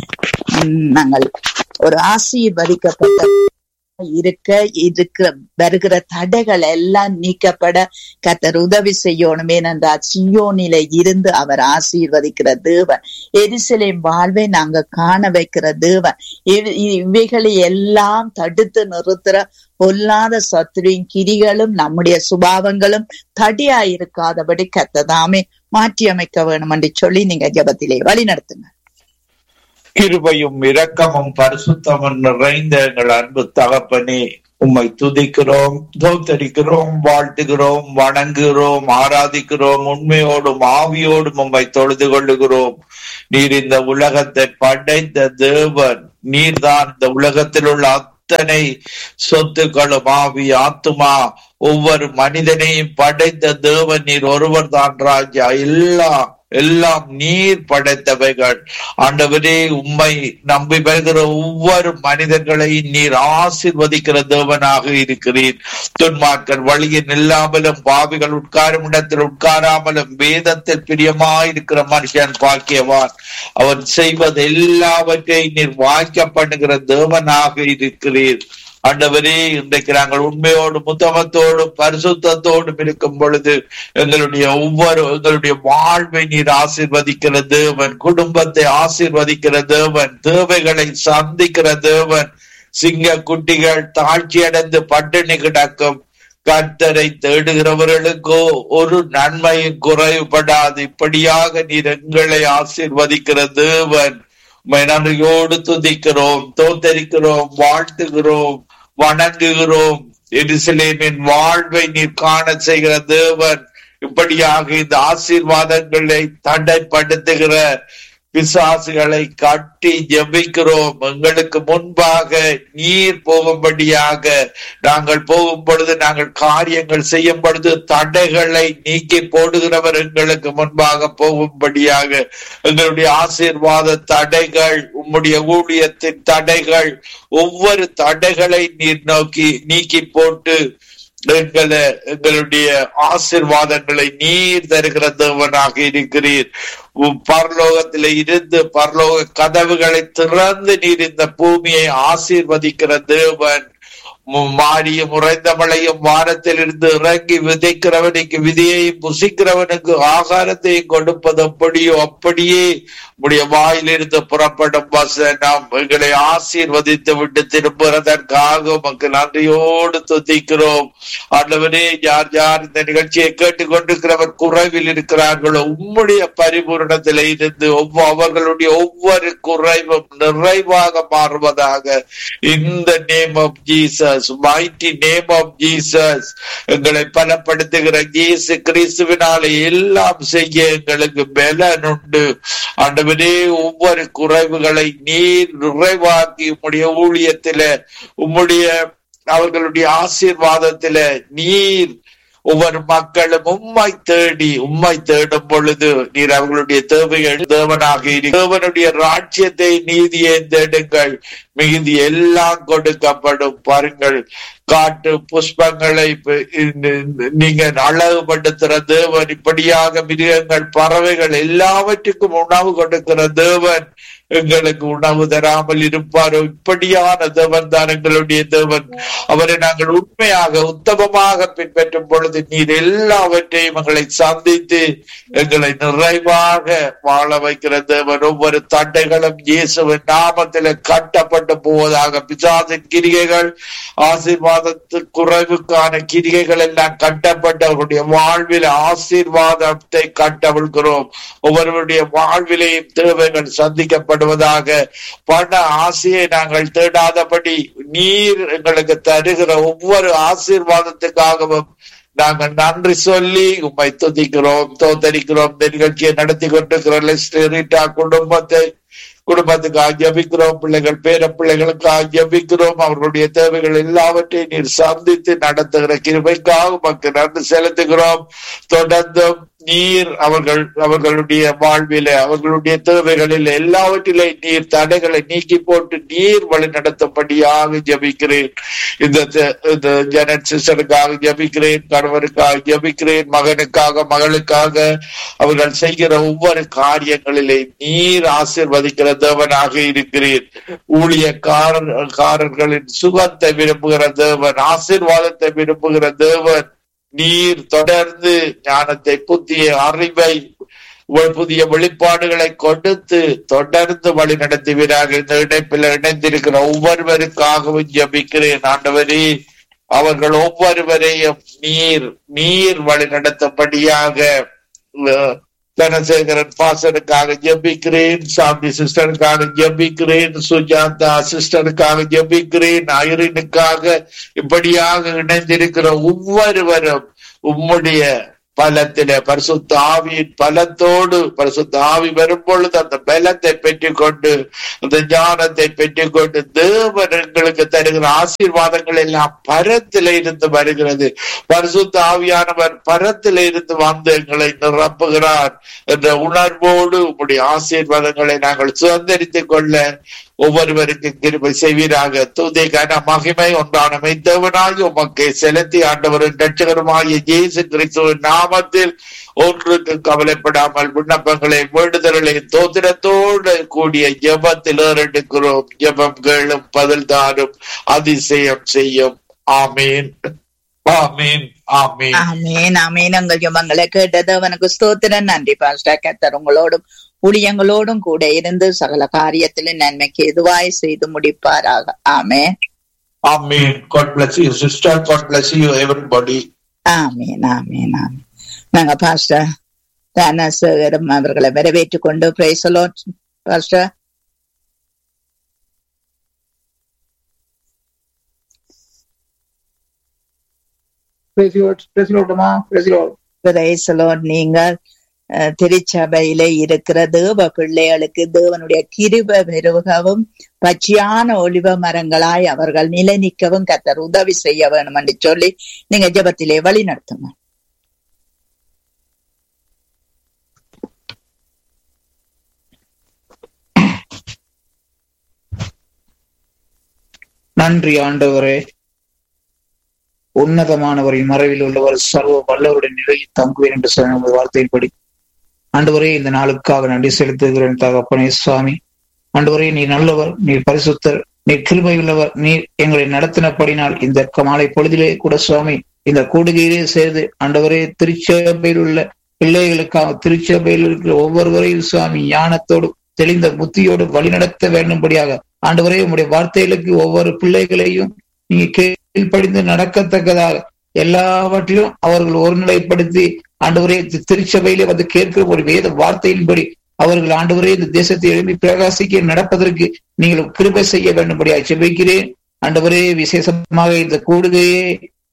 நாங்கள் ஒரு ஆசீர்வதிக்கப்பட்ட இருக்க இருக்கிற வருகிற தடைகள் எல்லாம் நீக்கப்பட கத்தர் உதவி செய்யணும் ஏனென்றால் சியோனில இருந்து அவர் ஆசீர்வதிக்கிற தேவன் எரிசலேம் வாழ்வை நாங்க காண வைக்கிற தேவன் இவைகளை எல்லாம் தடுத்து நிறுத்துற பொல்லாத சத்துரின் கிரிகளும் நம்முடைய சுபாவங்களும் தடியா இருக்காதபடி கத்ததாமே மாற்றி அமைக்க வேணும் என்று சொல்லி நீங்க ஜபத்திலே வழி நடத்துங்க கிருபையும் இரக்கமும் பரிசுத்தமும் நிறைந்த எங்கள் அன்பு தகப்பனே உம்மை துதிக்கிறோம் தோத்தரிக்கிறோம் வாழ்த்துகிறோம் வணங்குகிறோம் ஆராதிக்கிறோம் உண்மையோடும் ஆவியோடும் உம்மை தொழுது கொள்ளுகிறோம் நீர் இந்த உலகத்தை படைத்த தேவன் நீர்தான் இந்த உலகத்தில் உள்ள அத்தனை சொத்துக்களும் ஆவி ஆத்துமா ஒவ்வொரு மனிதனையும் படைத்த தேவன் நீர் ஒருவர் தான் ராஜா எல்லாம் எல்லாம் நீர் படைத்தவைகள் ஆண்டவரே உம்மை நம்பி வருகிற ஒவ்வொரு மனிதர்களையும் நீர் ஆசிர்வதிக்கிற தேவனாக இருக்கிறீர் துன்மார்க்கர் வழியில் நில்லாமலும் பாவிகள் உட்காரும் இடத்தில் உட்காராமலும் வேதத்தில் பிரியமாயிருக்கிற மனுஷன் பாக்கியவான் அவன் செய்வது எல்லாவற்றையும் நீர் வாய்க்க பண்ணுகிற தேவனாக இருக்கிறீர் ஆண்டவரே இன்றைக்கு நாங்கள் உண்மையோடு முத்தமத்தோடும் பரிசுத்தத்தோடும் இருக்கும் பொழுது எங்களுடைய ஒவ்வொரு எங்களுடைய வாழ்வை நீர் ஆசீர்வதிக்கிற தேவன் குடும்பத்தை ஆசீர்வதிக்கிற தேவன் தேவைகளை சந்திக்கிற தேவன் சிங்க குட்டிகள் தாழ்ச்சி அடைந்து பட்டினி கிடக்கும் கர்த்தரை தேடுகிறவர்களுக்கோ ஒரு நன்மையும் குறைவுபடாது இப்படியாக நீர் எங்களை ஆசீர்வதிக்கிற தேவன் உம்மை நன்றியோடு துதிக்கிறோம் தோத்தரிக்கிறோம் வாழ்த்துகிறோம் வணங்குகிறோம் எருசலேமின் வாழ்வை நீர் காண செய்கிற தேவன் இப்படியாக இந்த ஆசீர்வாதங்களை தடைப்படுத்துகிற பிசாசுகளை கட்டி ஜெபிக்கிறோம் எங்களுக்கு முன்பாக நீர் போகும்படியாக நாங்கள் போகும் பொழுது நாங்கள் காரியங்கள் செய்யும் பொழுது தடைகளை நீக்கி போடுகிறவர் எங்களுக்கு முன்பாக போகும்படியாக எங்களுடைய ஆசீர்வாத தடைகள் உம்முடைய ஊழியத்தின் தடைகள் ஒவ்வொரு தடைகளை நீர் நோக்கி நீக்கி போட்டு எங்களை எங்களுடைய ஆசிர்வாதங்களை நீர் தருகிற தேவனாக இருக்கிறீர் பரலோகத்தில இருந்து பரலோக கதவுகளை திறந்து நீர் இந்த பூமியை ஆசீர்வதிக்கிற தேவன் மாறிய முறைந்த மழையும் வானத்தில் இருந்து இறங்கி விதைக்கிறவனுக்கு விதையையும் புசிக்கிறவனுக்கு ஆகாரத்தையும் கொடுப்பது அப்படியோ அப்படியே உடைய வாயிலிருந்து புறப்படும் வசனம் எங்களை ஆசீர்வதித்து விட்டு திரும்புறதற்காக மக்கள் நன்றியோடு துதிக்கிறோம் ஆண்டவரே யார் யார் இந்த நிகழ்ச்சியை கேட்டுக்கொண்டிருக்கிறவர் குறைவில் இருக்கிறார்களோ உம்முடைய பரிபூரணத்தில இருந்து அவர்களுடைய ஒவ்வொரு குறைவும் நிறைவாக மாறுவதாக இந்த name of Jesus mighty name of Jesus எங்களை பலப்படுத்துகிற இயேசு கிறிஸ்துவினாலே எல்லாம் செய்ய எங்களுக்கு பலன் உண்டு ஆண்டவரே ஒவ்வொரு குறைவுகளை நீர் நிறைவாக்கி உம்முடைய ஊழியத்தில உம்முடைய அவர்களுடைய ஆசீர்வாதத்தில நீர் ஒவ்வொரு மக்களும் உம்மை தேடி உம்மை தேடும் பொழுது நீர் அவர்களுடைய தேவைகள் தேவனாக தேவனுடைய ராட்சியத்தை நீதியை தேடுங்கள் மிகுதி எல்லாம் கொடுக்கப்படும் பாருங்கள் காட்டு புஷ்பங்களை நீங்க அழகுபடுத்துற தேவன் இப்படியாக மிருகங்கள் பறவைகள் எல்லாவற்றுக்கும் உணவு கொடுக்கிற தேவன் எங்களுக்கு உணவு தராமல் இருப்பாரோ இப்படியான தேவன் தான் எங்களுடைய தேவன் அவரை நாங்கள் உண்மையாக உத்தமமாக பின்பற்றும் பொழுது நீர் எல்லாவற்றையும் எங்களை சந்தித்து எங்களை நிறைவாக வாழ வைக்கிற தேவன் ஒவ்வொரு தண்டைகளும் இயேசுவின் நாமத்தில் கட்டப்பட்டு போவதாக பிசாசின் கிரிகைகள் ஆசீர்வாதத்து குறைவுக்கான கிரிகைகள் எல்லாம் கட்டப்பட்டு அவருடைய வாழ்வில் ஆசீர்வாதத்தை கட்டவிழ்கிறோம் ஒவ்வொருவருடைய வாழ்விலேயும் தேவைகள் சந்திக்கப்படும் படுவதாக பண ஆசையை நாங்கள் தேடாதபடி நீர் எங்களுக்கு தருகிற ஒவ்வொரு ஆசீர்வாதத்துக்காகவும் நாங்கள் நன்றி சொல்லி உண்மை துதிக்கிறோம் தோத்தரிக்கிறோம் இந்த நிகழ்ச்சியை நடத்தி கொண்டிருக்கிற குடும்பத்தை குடும்பத்துக்காக ஜபிக்கிறோம் பிள்ளைகள் பேர பிள்ளைகளுக்காக ஜபிக்கிறோம் அவர்களுடைய தேவைகள் எல்லாவற்றையும் நீர் சந்தித்து நடத்துகிற கிருபைக்காக மக்கள் நன்றி செலுத்துகிறோம் தொடர்ந்தும் நீர் அவர்கள் அவர்களுடைய வாழ்வில அவர்களுடைய தேவைகளில் எல்லாவற்றிலே நீர் தடைகளை நீக்கி போட்டு நீர் வழி நடத்தும்படியாக ஜபிக்கிறேன் இந்த ஜனன் சிஸ்டருக்காக ஜபிக்கிறேன் கணவருக்காக ஜபிக்கிறேன் மகனுக்காக மகளுக்காக அவர்கள் செய்கிற ஒவ்வொரு காரியங்களிலே நீர் ஆசிர்வதிக்கிற தேவனாக இருக்கிறேன் ஊழியக்காரர்களின் சுகத்தை விரும்புகிற தேவன் ஆசீர்வாதத்தை விரும்புகிற தேவன் நீர் தொடர்ந்து ஞானத்தை புத்திய அறிவை புதிய வெளிப்பாடுகளை கொடுத்து தொடர்ந்து வழி நடத்துவீராக இந்த இணைப்பில் இணைந்திருக்கிற ஒவ்வொருவருக்காகவும் ஜபிக்கிறேன் ஆண்டவரே அவர்கள் ஒவ்வொருவரையும் நீர் நீர் வழி நடத்தபடியாக தனசேகரன் பாசனுக்காக ஜெபிக்கிறேன் சாந்தி சிஸ்டருக்காக ஜெபிக்கிறேன் சுஜாதா சிஸ்டருக்காக ஜெபிக்கிறேன் ஐரினுக்காக இப்படியாக இணைந்திருக்கிற ஒவ்வொருவரும் உம்முடைய பலத்திலே பரிசுத்த ஆவியின் பலத்தோடு பரிசுத்த ஆவி வரும் பொழுது அந்த பலத்தை பெற்றுக் கொண்டு அந்த ஞானத்தை பெற்றுக் கொண்டு தேவன் எங்களுக்கு தருகிற ஆசீர்வாதங்கள் எல்லாம் பரத்தில இருந்து வருகிறது பரிசுத்த ஆவியானவர் பரத்தில இருந்து வந்து எங்களை நிரப்புகிறார் என்ற உணர்வோடு உங்களுடைய ஆசீர்வாதங்களை நாங்கள் சுதந்திரித்துக் கொள்ள ஒவ்வொருவருக்கு கிருபை செய்வீராக தூதை கன மகிமை ஒன்றான மெய்தவனாய் உமக்கு செலுத்தி ஆண்டவரின் ரட்சகருமாகிய இயேசு கிறிஸ்துவின் நாமத்தில் ஒன்றுக்கு கவலைப்படாமல் விண்ணப்பங்களை வேண்டுதல்களை தோத்திரத்தோடு கூடிய ஜெபத்தில் ஏறெடுக்கிறோம் ஜெபம் கேளும் பதில் தாரும் அதிசயம் செய்யும் ஆமீன் ஆமீன் ஆமீன் ஆமேன் ஆமேன் உங்கள் ஜெபங்களை கேட்டது அவனுக்கு ஸ்தோத்திரம் நன்றி பாஸ்டர் கத்தர் உங்களோடும் ஊழியங்களோடும் கூட இருந்து சகல காரியத்திலும் நன்மைக்கு எதுவாய் செய்து முடிப்பாராக ஆமேன் ஆமீன் God bless you sister God bless you everybody ஆமேன் ஆமேன் ஆமேன் நாங்க பாஸ்டர் தானசேகரம் அவர்களை வரவேற்றுக் கொண்டு praise the Lord pastor Praise the Lord. Praise the Lord, அம்மா. Praise the Lord. பிரைசலோ நீங்கள் அஹ், திருச்சபையில இருக்கிற தேவ பிள்ளைகளுக்கு தேவனுடைய கிருப பெருகவும் பச்சையான ஒளிவ மரங்களாய் அவர்கள் நிலை நிற்கவும் கத்தர் உதவி செய்ய வேணும் என்று சொல்லி நீங்க ஜெபத்திலே வழி நடத்துங்க நன்றி ஆண்டவரே உன்னதமானவரின் மறைவில் உள்ளவர் சர்வ வல்லவருடைய நிலையில் தங்குவேன் என்று சொன்ன உமது வார்த்தையின்படி ஆண்டவரே இந்த நாளுக்காக நன்றி செலுத்துகிறேன் தகப்பனே சுவாமி ஆண்டவரே நீ நல்லவர் நீர் பரிசுத்தர் நீர் கிருபை உள்ளவர் நீர் எங்களை நடத்தினபடினால் இந்த மாலை பொழுதிலே கூட சுவாமி இந்த கூடுகையிலே சேர்ந்து ஆண்டவரே திருச்சபையில் உள்ள பிள்ளைகளுக்காக திருச்சபையில் இருக்கிற ஒவ்வொருவரையும் சுவாமி ஞானத்தோடு தெளிந்த புத்தியோடு வழிநடத்த வேண்டும்படியாக ஆண்டவரே உம்முடைய வார்த்தைகளுக்கு ஒவ்வொரு பிள்ளைகளையும் நீங்க கீழ்ப்படிந்து நடக்கத்தக்கதாக எல்லாவற்றிலும் அவர்கள் ஒருநிலைப்படுத்தி ஆண்டவரே தி- திருச்சபையிலே வந்து கேட்கிற ஒரு வேத வார்த்தையின்படி அவர்கள் ஆண்டவரே இந்த தேசத்தை எழுப்பி பிரகாசிக்க நடப்பதற்கு நீங்கள் கிருபை செய்ய வேண்டும்படியாக செபிக்கிறேன் ஆண்டவரே விசேஷமாக இந்த கூடுகையே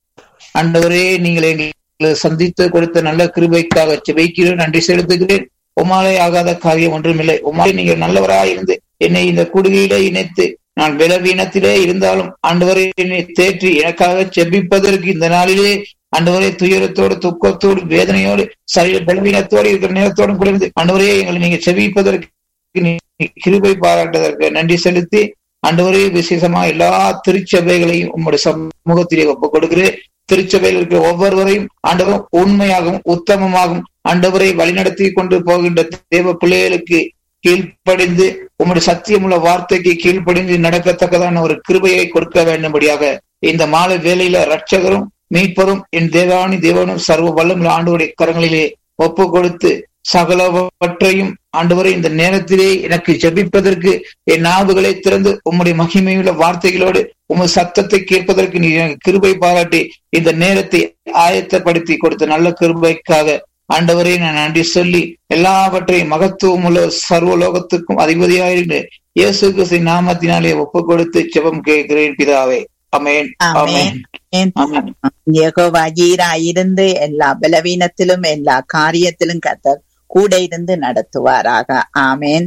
ஆண்டவரே நீங்கள் எங்களை சந்தித்து கொடுத்த நல்ல கிருபைக்காக செபிக்கிறேன் நன்றி செலுத்துகிறேன் உமாலே ஆகாத காரியம் ஒன்றுமில்லை உமாலே நீங்கள் நல்லவராய் இருந்து என்னை இந்த குடுகையிலே இணைத்து நான் பலவீனத்திலே இருந்தாலும் ஆண்டவரை என்னை தேற்றி எனக்காக செபிப்பதற்கு இந்த நாளிலே ஆண்டவரே துயரத்தோடு துக்கத்தோடு வேதனையோடு சரீர பலவீனத்தோடு இருக்கிற நேரத்தோடும் கூட இருந்து ஆண்டவரே எங்களை நீங்க செபிப்பதற்கு நீ கிருபை பாராட்டுவதற்கு நன்றி செலுத்தி ஆண்டவரே விசேஷமா எல்லா திருச்சபைகளையும் உங்களுடைய சமூகத்திலே ஒப்புக் கொடுக்கிறேன் திருச்சபையில் இருக்கிற ஒவ்வொருவரையும் ஆண்டவர் உண்மையாகவும் உத்தமமாகவும் ஆண்டவரை வழிநடத்தி கொண்டு போகின்ற தேவ பிள்ளைகளுக்கு கீழ்ப்படிந்து உம்முடைய சத்தியமுள்ள வார்த்தைக்கு கீழ்ப்படிந்து நடக்கத்தக்கதான ஒரு கிருபையை கொடுக்க வேண்டும்படியாக இந்த மாலை வேளையில ரட்சகரும் மீட்பரும் என் தேவானி தேவனும் சர்வ வல்லமுள்ள ஆண்டவருடைய கரங்களிலே ஒப்பு கொடுத்து சகலவற்றையும் ஆண்டவரை இந்த நேரத்திலே எனக்கு ஜெபிப்பதற்கு என் நாவுகளை திறந்து உம்முடைய மகிமையுள்ள வார்த்தைகளோடு உமது சத்தத்தை கேட்பதற்கு நீ எனக்கு கிருபை பாராட்டி இந்த நேரத்தை ஆயத்தப்படுத்தி கொடுத்த நல்ல கிருபைக்காக ஆண்டவரே நான் நன்றி சொல்லி எல்லாவற்றையும் மகத்துவம் உள்ள சர்வலோகத்துக்கும் அதிபதியாயிருந்த இயேசு கிறிஸ்துவின் நாமத்தினாலே ஒப்பு கொடுத்து ஜெபம் கேட்கிறேன் பிதாவே அமேன் ஆமென். அமேன் ஆமென் யெகோவா ஈரா இருந்து எல்லா பலவீனத்திலும் எல்லா காரியத்திலும் கத்தர் கூட இருந்து நடத்துவாராக ஆமேன்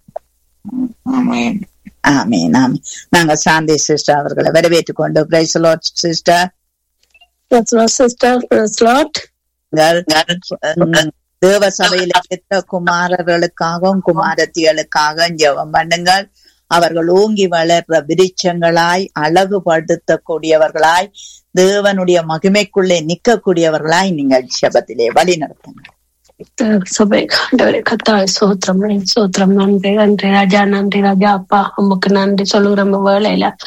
ஆமென் ஆமேன் ஆமேன் நாங்க சாந்தி சிஸ்டர் அவர்களை வரவேற்றுக் கொண்டு praise the Lord sister Praise Lord, sister. Praise Lord. தேவ சபையில பெற்ற குமாரர்களுக்காகவும் குமாரத்திகளுக்காகவும் ஜெபம் பண்ணுங்கள் அவர்கள் ஓங்கி வளர்ற விருட்சங்களாய் அழகுபடுத்தக்கூடியவர்களாய் தேவனுடைய மகிமைக்குள்ளே நிற்கக்கூடியவர்களாய் நீங்கள் ஜெபத்திலே வழி நடத்துங்க சபை ஆண்டவரே கத்தாய் சோத்திரம் சோத்திரம் நன்றி நன்றி ராஜா நன்றி ராஜா அப்பா உமக்கு நன்றி சொல்லுகிற வேலையில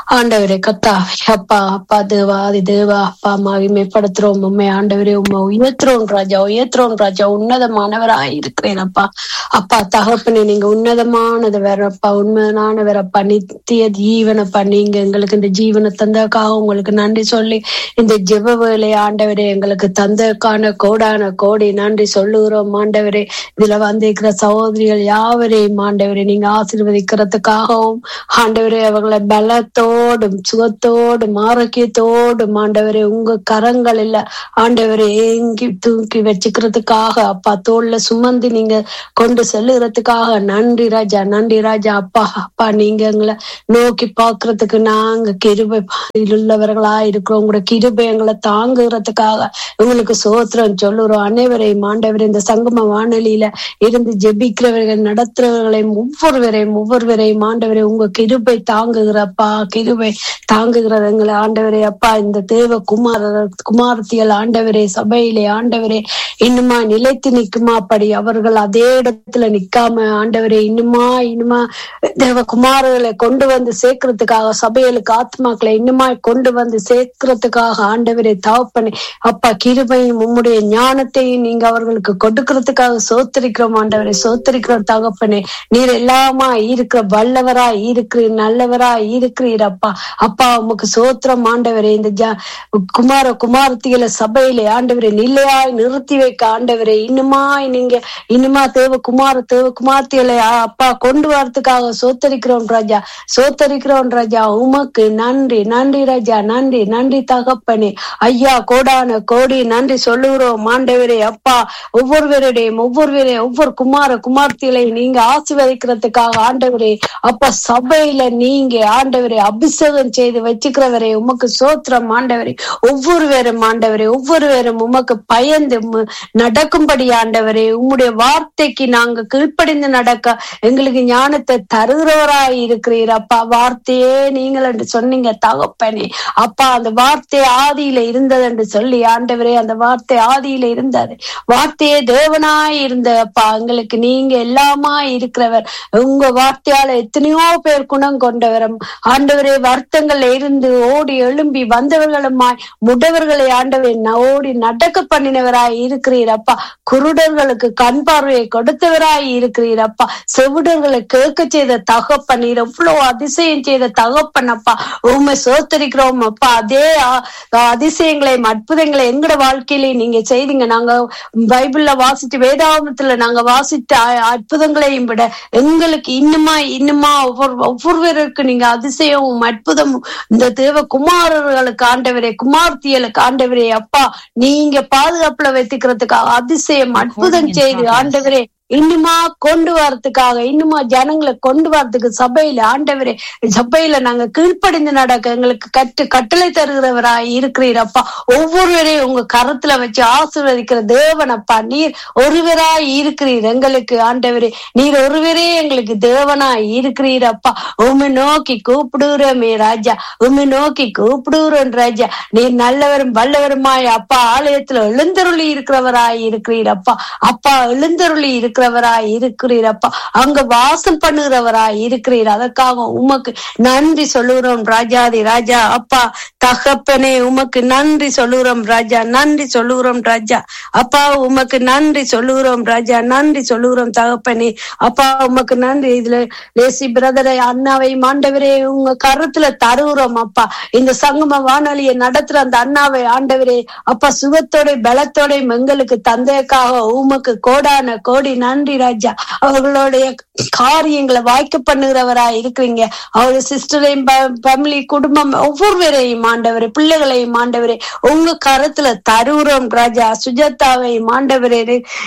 ஆண்டவரே கத்தாவே அப்பா அப்பா தேவா ஆதி தேவா அப்பா மகிமைப்படுத்துறோம் உண்மை ஆண்டவரே உண்மை உயர்த்துறோம் ராஜா உயர்த்துறோம் ராஜா உன்னதமானவராய் இருக்கிறேன் அப்பா அப்பா தகப்பனே நீங்க உன்னதமானது வேறப்பா உண்மையானவர் அப்பா நித்திய ஜீவனப்பா நீங்க எங்களுக்கு இந்த ஜீவனை தந்ததுக்காக உங்களுக்கு நன்றி சொல்லி இந்த ஜெப வேலை ஆண்டவரே எங்களுக்கு தந்ததுக்கான கோடான கோடி நன்றி சொல்லுகிறோம் ஆண்டவரே இதுல வந்திருக்கிற சகோதரிகள் யாவரையும் ஆண்டவரே நீங்க ஆசீர்வதிக்கிறதுக்காகவும் ஆண்டவரே அவங்களை பலத்தோடும் சுகத்தோடும் ஆரோக்கியத்தோடும் ஆண்டவரே உங்க கரங்களில் ஆண்டவரை ஏங்கி தூக்கி வச்சுக்கிறதுக்காக அப்பா தோல்ல சுமந்து நீங்க கொண்டு செல்லுகிறதுக்காக நன்றி ராஜா நன்றி ராஜா அப்பா அப்பா நீங்க எங்களை நோக்கி பாக்குறதுக்கு நாங்க கிருபை உள்ளவர்களா இருக்கிறோம் உங்களோட கிருபை எங்களை தாங்குகிறதுக்காக உங்களுக்கு சோத்திரம் சொல்லுறோம் அனைவரையும் ஆண்டவர் இந்த சங்கம வானொலியில இருந்து ஜெபிக்கிறவர்கள் நடத்துறவர்களையும் ஒவ்வொருவரையும் ஒவ்வொருவரையும் ஆண்டவரை உங்க கிருபை தாங்குகிறப்பா கிருபை தாங்குகிறவங்களை ஆண்டவரே அப்பா இந்த தேவ குமார குமாரத்தியல் ஆண்டவரே சபையிலே ஆண்டவரே இன்னுமா நிலைத்து நிக்குமா அப்படி அவர்கள் அதே இடத்துல நிக்காம ஆண்டவரே இன்னுமா இன்னுமா தேவ குமாரர்களை கொண்டு வந்து சேர்க்கறதுக்காக சபைகளுக்கு ஆத்மாக்களை இன்னுமா கொண்டு வந்து சேர்க்கறதுக்காக ஆண்டவரே தாவப்பனே அப்பா கிருபையும் உம்முடைய ஞானத்தையும் நீங்க அவர்களுக்கு கொடுக்கறதுக்காக சோத்தரிக்கிறோம் ஆண்டவரே சோத்தரிக்கிறோம் தகப்பனே நீர் எல்லாமா இருக்கிற வல்லவரா இருக்கிறீர் நல்லவரா இருக்கிறீர் அப்பா அப்பா உமக்கு சோத்திரம் ஆண்டவரே இந்த ஜா குமார குமாரத்திகளை சபையிலே ஆண்டவரே நிலையாய் நிறுத்தி வைக்க ஆண்டவரே இன்னுமாய் நீங்க இன்னுமா தேவ குமார தேவ குமார்த்திகளை அப்பா கொண்டு வரதுக்காக சோத்தரிக்கிறோம் ராஜா சோத்தரிக்கிறோம் ராஜா உமக்கு நன்றி நன்றி ராஜா நன்றி நன்றி தகப்பனே ஐயா கோடான கோடி நன்றி சொல்லுகிறோம் ஆண்டவரே அப்பா ஒவ்வொருவருடையும் ஒவ்வொருவரையும் ஒவ்வொரு குமார குமார்த்திகளை நீங்க ஆசீர்வதிக்கிறதுக்காக ஆண்டவரே அப்பா சபையில நீங்க ஆண்டவரை அபிஷேகம் செய்து வச்சுக்கிறவரே உமக்கு சோத்திரம் ஆண்டவரே ஒவ்வொருவரும் ஆண்டவரே ஒவ்வொருவரும் உமக்கு பயந்து மு- நடக்கும்படி ஆண்டவரே உம்முடைய வார்த்தைக்கு நாங்க கீழ்ப்படிந்து நடக்க எங்களுக்கு ஞானத்தை தருகிறவராய் இருக்கிறீர் அப்பா வார்த்தையே நீங்கள் என்று சொன்னீங்க தகப்பனே அப்பா அந்த வார்த்தை ஆதியில இருந்தது என்று சொல்லி ஆண்டவரே அந்த வார்த்தை ஆதியில இருந்தது வார்த்தையே தேவனாய் இருந்த அப்பா எங்களுக்கு நீங்க எல்லாமா இருக்கிறவர் உங்க வார்த்தையால எத்தனையோ பேர் குணம் கொண்டவரும் ஆண்டவரே வருத்தங்கள்ல இருந்து ஓடி எழும்பி வந்தவர்களுமாய் முடவர்களை ஆண்டவரை ந- ஓடி நடக்க பண்ணினவராய் இருக்கிறீர் அப்பா குருடர்களுக்கு கண் பார்வையை கொடுத்தவராய் இருக்கிறீர் அப்பா செவிடர்களை கேட்க செய்த தகப்பன் நீர் எவ்வளவு அதிசயம் செய்த தகப்பன் அப்பா உண்மை சோத்தரிக்கிறோம் அப்பா அதே ஆ- அதிசயங்களையும் அற்புதங்களை எங்கட வாழ்க்கையிலே நீங்க செய்தீங்க நாங்க பைபிள்ல வாசிச்சு வேதாகமத்துல நாங்க வாசித்த அ- அற்புதங்களையும் விட எங்களுக்கு இன்னுமா இன்னுமா ஒவ்வொரு ஒவ்வொருவருக்கு நீங்க அதிசயமும் அற்புதமும் இந்த தேவ குமாரர்களுக்கு ஆண்டவரே குமார்த்தியலுக்கு ஆண்டவரே அப்பா நீங்க பாதுகாப்புல வைத்துக்கிறதுக்காக அதிசயம் அற்புதம் செய்து ஆண்டவரே இன்னுமா கொண்டு வரதுக்காக இன்னுமா ஜனங்களை கொண்டு வரதுக்கு சபையில ஆண்டவரே சபையில நாங்க கீழ்ப்படிந்து நடக்க எங்களுக்கு கட்டு கட்டளை தருகிறவராய் இருக்கிறீர் அப்பா ஒவ்வொருவரையும் உங்க கரத்துல வச்சு ஆசீர்வதிக்கிற தேவன் அப்பா நீர் ஒருவராய் இருக்கிறீர் எங்களுக்கு ஆண்டவரே நீர் ஒருவரே எங்களுக்கு தேவனாய் இருக்கிறீர் அப்பா உம்மை நோக்கி கூப்பிடுகிறோமே ராஜா உம்மை நோக்கி கூப்பிடுகிறோம் ராஜா நீர் நல்லவரும் வல்லவருமாய் அப்பா ஆலயத்துல எழுந்தருளி இருக்கிறவராய் இருக்கிறீர் அப்பா அப்பா எழுந்தருளி இருக்கிறவராய் இருக்கிறீர் அப்பா அங்க வாசம் பண்ணுகிறவராய் இருக்கிறீர் அதற்காக உமக்கு நன்றி சொல்லுகிறோம் ராஜாதி ராஜா அப்பா தகப்பனே உமக்கு நன்றி சொல்லுகிறோம் ராஜா நன்றி சொல்லுகிறோம் ராஜா அப்பா உமக்கு நன்றி சொல்லுகிறோம் ராஜா நன்றி சொல்லுகிறோம் தகப்பனே அப்பா உமக்கு நன்றி இதுல லேசி பிரதரை அண்ணாவை ஆண்டவரே உங்க கருத்துல தருகிறோம் அப்பா இந்த சங்கம வானொலியை நடத்துற அந்த அண்ணாவை ஆண்டவரே அப்பா சுகத்தோட பலத்தோட எங்களுக்கு தந்தைக்காக உமக்கு கோடான கோடி நன்றி ராஜா அவர்களுடைய காரியங்களை வாய்க்க பண்ணுகிறவரா இருக்கிறீங்க அவருடைய சிஸ்டரையும் ஃபேமிலி குடும்பம் ஒவ்வொருவரையும் ஆண்டவரே பிள்ளைகளையும் ஆண்டவரே உங்க கருத்துல தருகிறோம் ராஜா சுஜாதாவையும் ஆண்டவரே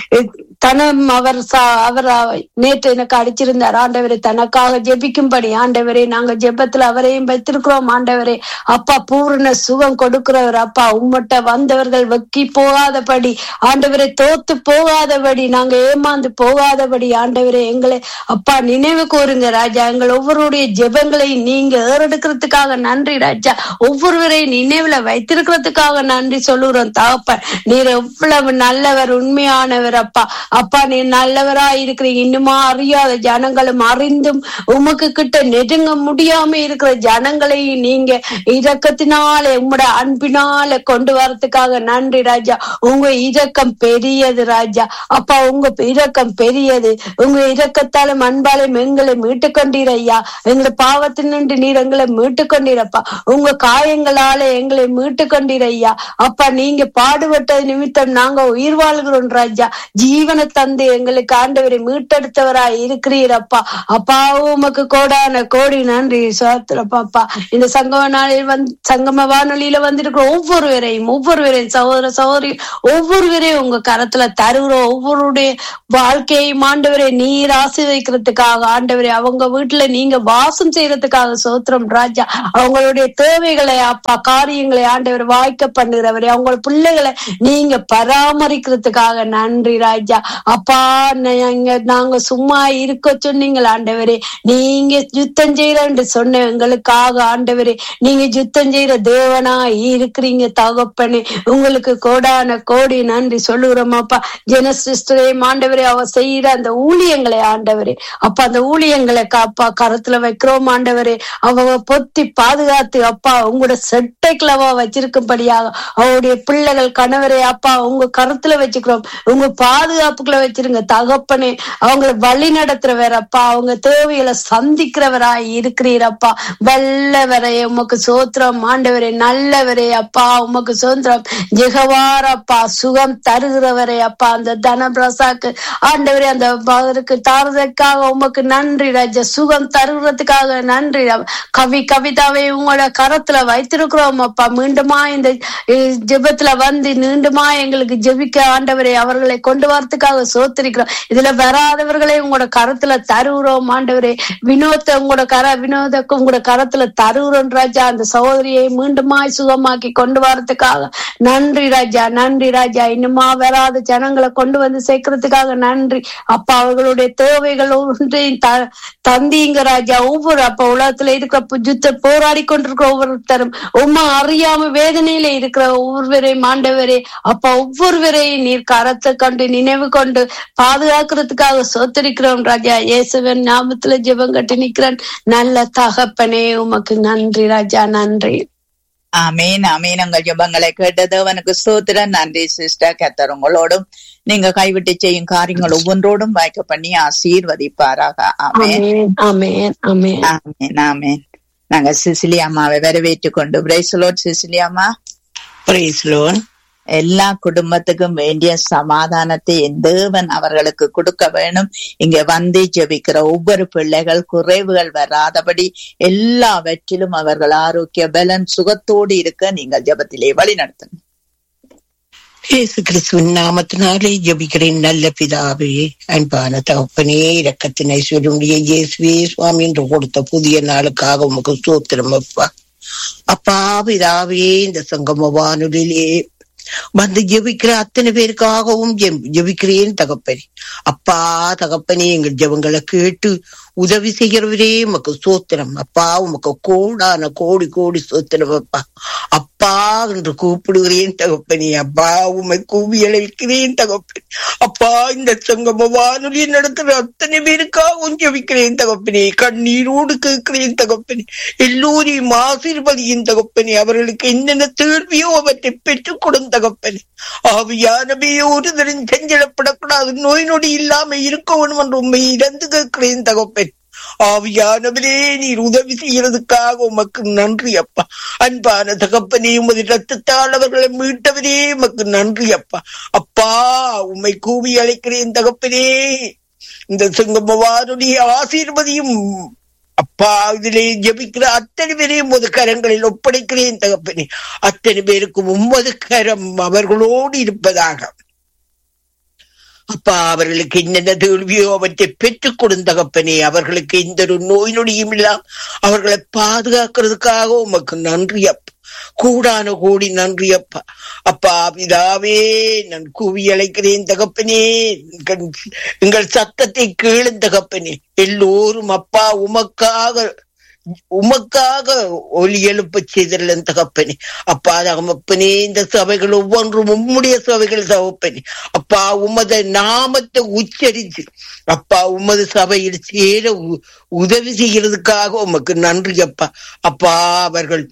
தனம் அவர் சா- அவர் நேற்று எனக்கு அடிச்சிருந்தார் ஆண்டவரே தனக்காக ஜெபிக்கும்படி ஆண்டவரே நாங்க ஜெபத்துல அவரையும் வைத்திருக்கிறோம் ஆண்டவரே அப்பா பூரண சுகம் கொடுக்கிறவர் அப்பா உம்மட்ட வந்தவர்கள் வெக்கி போகாதபடி ஆண்டவரை தோத்து போகாதபடி நாங்க ஏமாந்து போகாதபடி ஆண்டவரே எங்களை அப்பா நினைவு கூறுங்க ராஜா எங்கள் ஒவ்வொருடைய ஜெபங்களையும் நீங்க ஏறெடுக்கிறதுக்காக நன்றி ராஜா ஒவ்வொருவரையும் நினைவுல வைத்திருக்கிறதுக்காக நன்றி சொல்லுறோம் தகப்பன் நீர் எவ்வளவு நல்லவர் உண்மையானவர் அப்பா அப்பா நீர் நல்லவரா இருக்கிறீங்க இன்னுமா அறியாத ஜனங்களும் அறிந்தும் உமக்கு கிட்ட நெருங்க முடியாம இருக்கிற ஜனங்களையும் நீங்க இரக்கத்தினாலே உம்முடைய அன்பினால கொண்டு வரதுக்காக நன்றி ராஜா உங்க இரக்கம் பெரியது ராஜா அப்பா உங்க இரக்கம் பெரியது உங்க இரக்கத்தாலும் அன்பாலும் எங்களை மீட்டு கொண்டீர் ஐயா எங்களை பாவத்தினின்று நீர் எங்களை மீட்டு கொண்டீரப்பா உங்க காயங்களால எங்களை மீட்டு கொண்டீர் ஐயா அப்பா நீங்க பாடுபட்டது நிமித்தம் நாங்க உயிர் வாழ்கிறோம் ராஜா ஜீவனை தந்து எங்களுக்கு ஆண்டவரை மீட்டெடுத்தவராய் இருக்கிறீரப்பா அப்பா உமக்கு கோடான கோடி நன்றி சோத்திரப்பாப்பா இந்த சங்கம நாளில் வந்து சங்கம வானொலியில வந்திருக்கிற ஒவ்வொருவரையும் ஒவ்வொருவரையும் சகோதர சகோதரி ஒவ்வொருவரையும் உங்க கரத்துல தருகிறோம் ஒவ்வொருடைய வாழ்க்கையும் ஆண்டவரை நீர் ஆசீர்வதிக்கிறதுக்காக ஆண்டவரை அவங்க வீட்டுல நீங்க வாசம் செய்யறதுக்காக சோத்திரம் ராஜா அவங்களுடைய தேவைகளை அப்பா காரியங்களை ஆண்டவர் வாய்க்க பண்ணுகிறவரே அவங்க பிள்ளைகளை நீங்க பராமரிக்கிறதுக்காக நன்றி ராஜா அப்பா நாங்க நாங்க சும்மா இருக்க சொன்னீங்களா ஆண்டவரே நீங்க யுத்தம் செய்யறன்னு சொன்ன எங்களுக்காக ஆண்டவரே நீங்க யுத்தம் செய்யற தேவனா இருக்கிறீங்க தகப்பனே உங்களுக்கு கோடான கோடி நன்றி சொல்லுகிறோம் அப்பா ஜெனசிஸ்டரே ஆண்டவரே அவ செய்யற அந்த ஊழியங்களை ஆண்டவரே அப்ப அந்த ஊழியங்களை அப்பா கரத்துல வைக்கிறோம் ஆண்டவரே அவ பொத்தி பாதுகாத்து அப்பா உங்களோட செட்டைக்குள்ளவா வச்சிருக்கும்படியாக அவருடைய பிள்ளைகள் கணவரே அப்பா உங்க கருத்துல வச்சுக்கிறோம் உங்க பாதுகாப்புக்குள்ள வச்சிருங்க தகப்பனே அவங்கள வழி நடத்துறவர் அப்பா அவங்க தேவைகளை சந்திக்கிறவராய் இருக்கிறீரப்பா வல்லவரே உமக்கு சோத்திரம் ஆண்டவரே நல்லவரே அப்பா உமக்கு சுதந்திரம் ஜெகவாரப்பா சுகம் தருகிறவரே அப்பா அந்த தனபிரசாக்கு ஆண்டவரே அந்த அவருக்கு தாரதற்காக உமக்கு நன்றி ராஜா சுகம் தருகிறதுக்காக நன்றி கவி கவிதாவை உங்களோட கரத்துல வைத்திருக்கிறோம் அப்பா மீண்டுமா இந்த ஜெபத்துல வந்து மீண்டுமா எங்களுக்கு ஜெபிக்க ஆண்டவரை அவர்களை கொண்டு வரதுக்காக சோத்திருக்கிறோம் இதுல வராதவர்களை உங்களோட கரத்துல தருகிறோம் ஆண்டவரே வினோத்தை உங்களோட கர வினோதக்கு உங்களோட கரத்துல தருகிறோம் ராஜா அந்த சகோதரியை மீண்டுமாய் சுகமாக்கி கொண்டு வரதுக்காக நன்றி ராஜா நன்றி ராஜா இன்னுமா வராத ஜனங்களை கொண்டு வந்து சேர்க்கறதுக்காக நன்றி அப்பா அவர்களுடைய தேவைகள் ஒன்றையும் தந்தீங்க ராஜா ஒவ்வொரு அப்ப உலகத்துல இருக்கிற யுத்த போராடி கொண்டிருக்கிற ஒவ்வொருத்தரும் உமா அறியாம வேதனையில இருக்கிற ஒவ்வொருவரையும் ஆண்டவரே அப்ப ஒவ்வொருவரையும் நீர் கரத்தை கொண்டு நினைவு கொண்டு பாதுகாக்கிறதுக்காக சொத்திருக்கிறோம் ராஜா இயேசுவன் ஞாபகத்துல ஜெபம் கட்டி நிக்கிறேன் நல்ல தகப்பனே உமக்கு நன்றி ராஜா நன்றி ஆமீன் ஆமீன் உங்கள் ஜபங்களை கேட்டது அவனுக்கு ஸ்தோத்திரம் நன்றி சிஸ்டர் கத்தர் உங்களோடும் நீங்க கைவிட்டு செய்யும் காரியங்கள் ஒவ்வொன்றோடும் வாய்க்க பண்ணி ஆசீர்வதிப்பாராக ஆமேன் ஆமேன் ஆமேன் ஆமேன் ஆமேன் நாங்க சிசிலி அம்மாவை வரவேற்றுக் கொண்டு பிரைஸ்லோட் சிசிலி அம்மா பிரைஸ்லோன் எல்லா குடும்பத்துக்கும் வேண்டிய சமாதானத்தை தேவன் அவர்களுக்கு கொடுக்க வேணும் இங்க வந்து ஜெபிக்கிற ஒவ்வொரு பிள்ளைகள் குறைவுகள் வராதபடி எல்லாவற்றிலும் அவர்கள் ஆரோக்கிய பலன் சுகத்தோடு இருக்க நீங்கள் ஜெபத்திலே வழி நடத்துங்க இயேசு கிறிஸ்துவின் நாமத்தினாலே ஜபிக்கிறேன் நல்ல பிதாவே அன்பான தகப்பனே இரக்கத்தினை சொல்லுடைய இயேசுவே சுவாமி என்று கொடுத்த புதிய நாளுக்காக உமக்கு சோத்திரம் அப்பா அப்பா பிதாவே இந்த சங்கம வானொலியிலே வந்து ஜெபிக்கிற அத்தனை பேருக்காகவும் ஜெபிக்கிறேன் தகப்பனே அப்பா தகப்பனே எங்கள் ஜெபங்களை கேட்டு உதவி செய்கிறவரே உமக்கு சோத்திரம் அப்பா உமக்கு கோடான கோடி கோடி சோத்திரம் அப்பா அப்பா என்று கூப்பிடுகிறேன் தகப்பனே அப்பா உமை கூவி அழைக்கிறேன் தகப்பனே அப்பா இந்த சங்கம வானொலி நடத்துற அத்தனை பேருக்காகவும் ஜெபிக்கிறேன் தகப்பனே கண்ணீரோடு கேட்கிறேன் தகப்பனே எல்லோரையும் ஆசீர்வதியின் தகப்பனே அவர்களுக்கு என்னென்ன தேர்வியோ அவற்றை பெற்றுக் கொடும் தகப்பனே ஆவியானவே ஒரு தரம் செஞ்சலப்படக்கூடாது நோய் நொடி இல்லாம இருக்கணும் என்று உண்மை இறந்து கேட்கிறேன் தகப்பன் ஆவியானவரே நீர் உதவி செய்யறதுக்காக உமக்கு நன்றி அப்பா அன்பான தகப்பனே உமது ரத்தத்தால் அவர்களை மீட்டவரே உமக்கு நன்றி அப்பா அப்பா உம்மை கூவி அழைக்கிறேன் தகப்பனே இந்த சிங்கமவாருடைய ஆசீர்வதியும் அப்பா இதிலே ஜபிக்கிற அத்தனை பேரையும் உமது கரங்களில் ஒப்படைக்கிறேன் தகப்பனே அத்தனை பேருக்கும் உமது கரம் அவர்களோடு இருப்பதாக அப்பா அவர்களுக்கு என்னென்ன தோல்வியோ அவற்றை பெற்றுக் கொடுந்தகப்பனே அவர்களுக்கு எந்த ஒரு நோய் நொடியும் இல்லாம் அவர்களை பாதுகாக்கிறதுக்காக உமக்கு நன்றி அப்பா கூடான கோடி நன்றி அப்பா அப்பா பிதாவே நான் கூவி அழைக்கிறேன் தகப்பனே எங்கள் எங்கள் சத்தத்தை கேளும் தகப்பனே எல்லோரும் அப்பா உமக்காக உமக்காக ஒலி எழுப்ப செய்திருந்த தகப்பனே அப்பா தகப்பனே இந்த சபைகள் ஒவ்வொன்றும் உம்முடைய சபைகள் தகப்பனே அப்பா உமது நாமத்தை உச்சரித்து அப்பா உமது சபையில் சேர உ- உதவி செய்கிறதுக்காக உமக்கு நன்றி அப்பா அப்பா அவர்கள்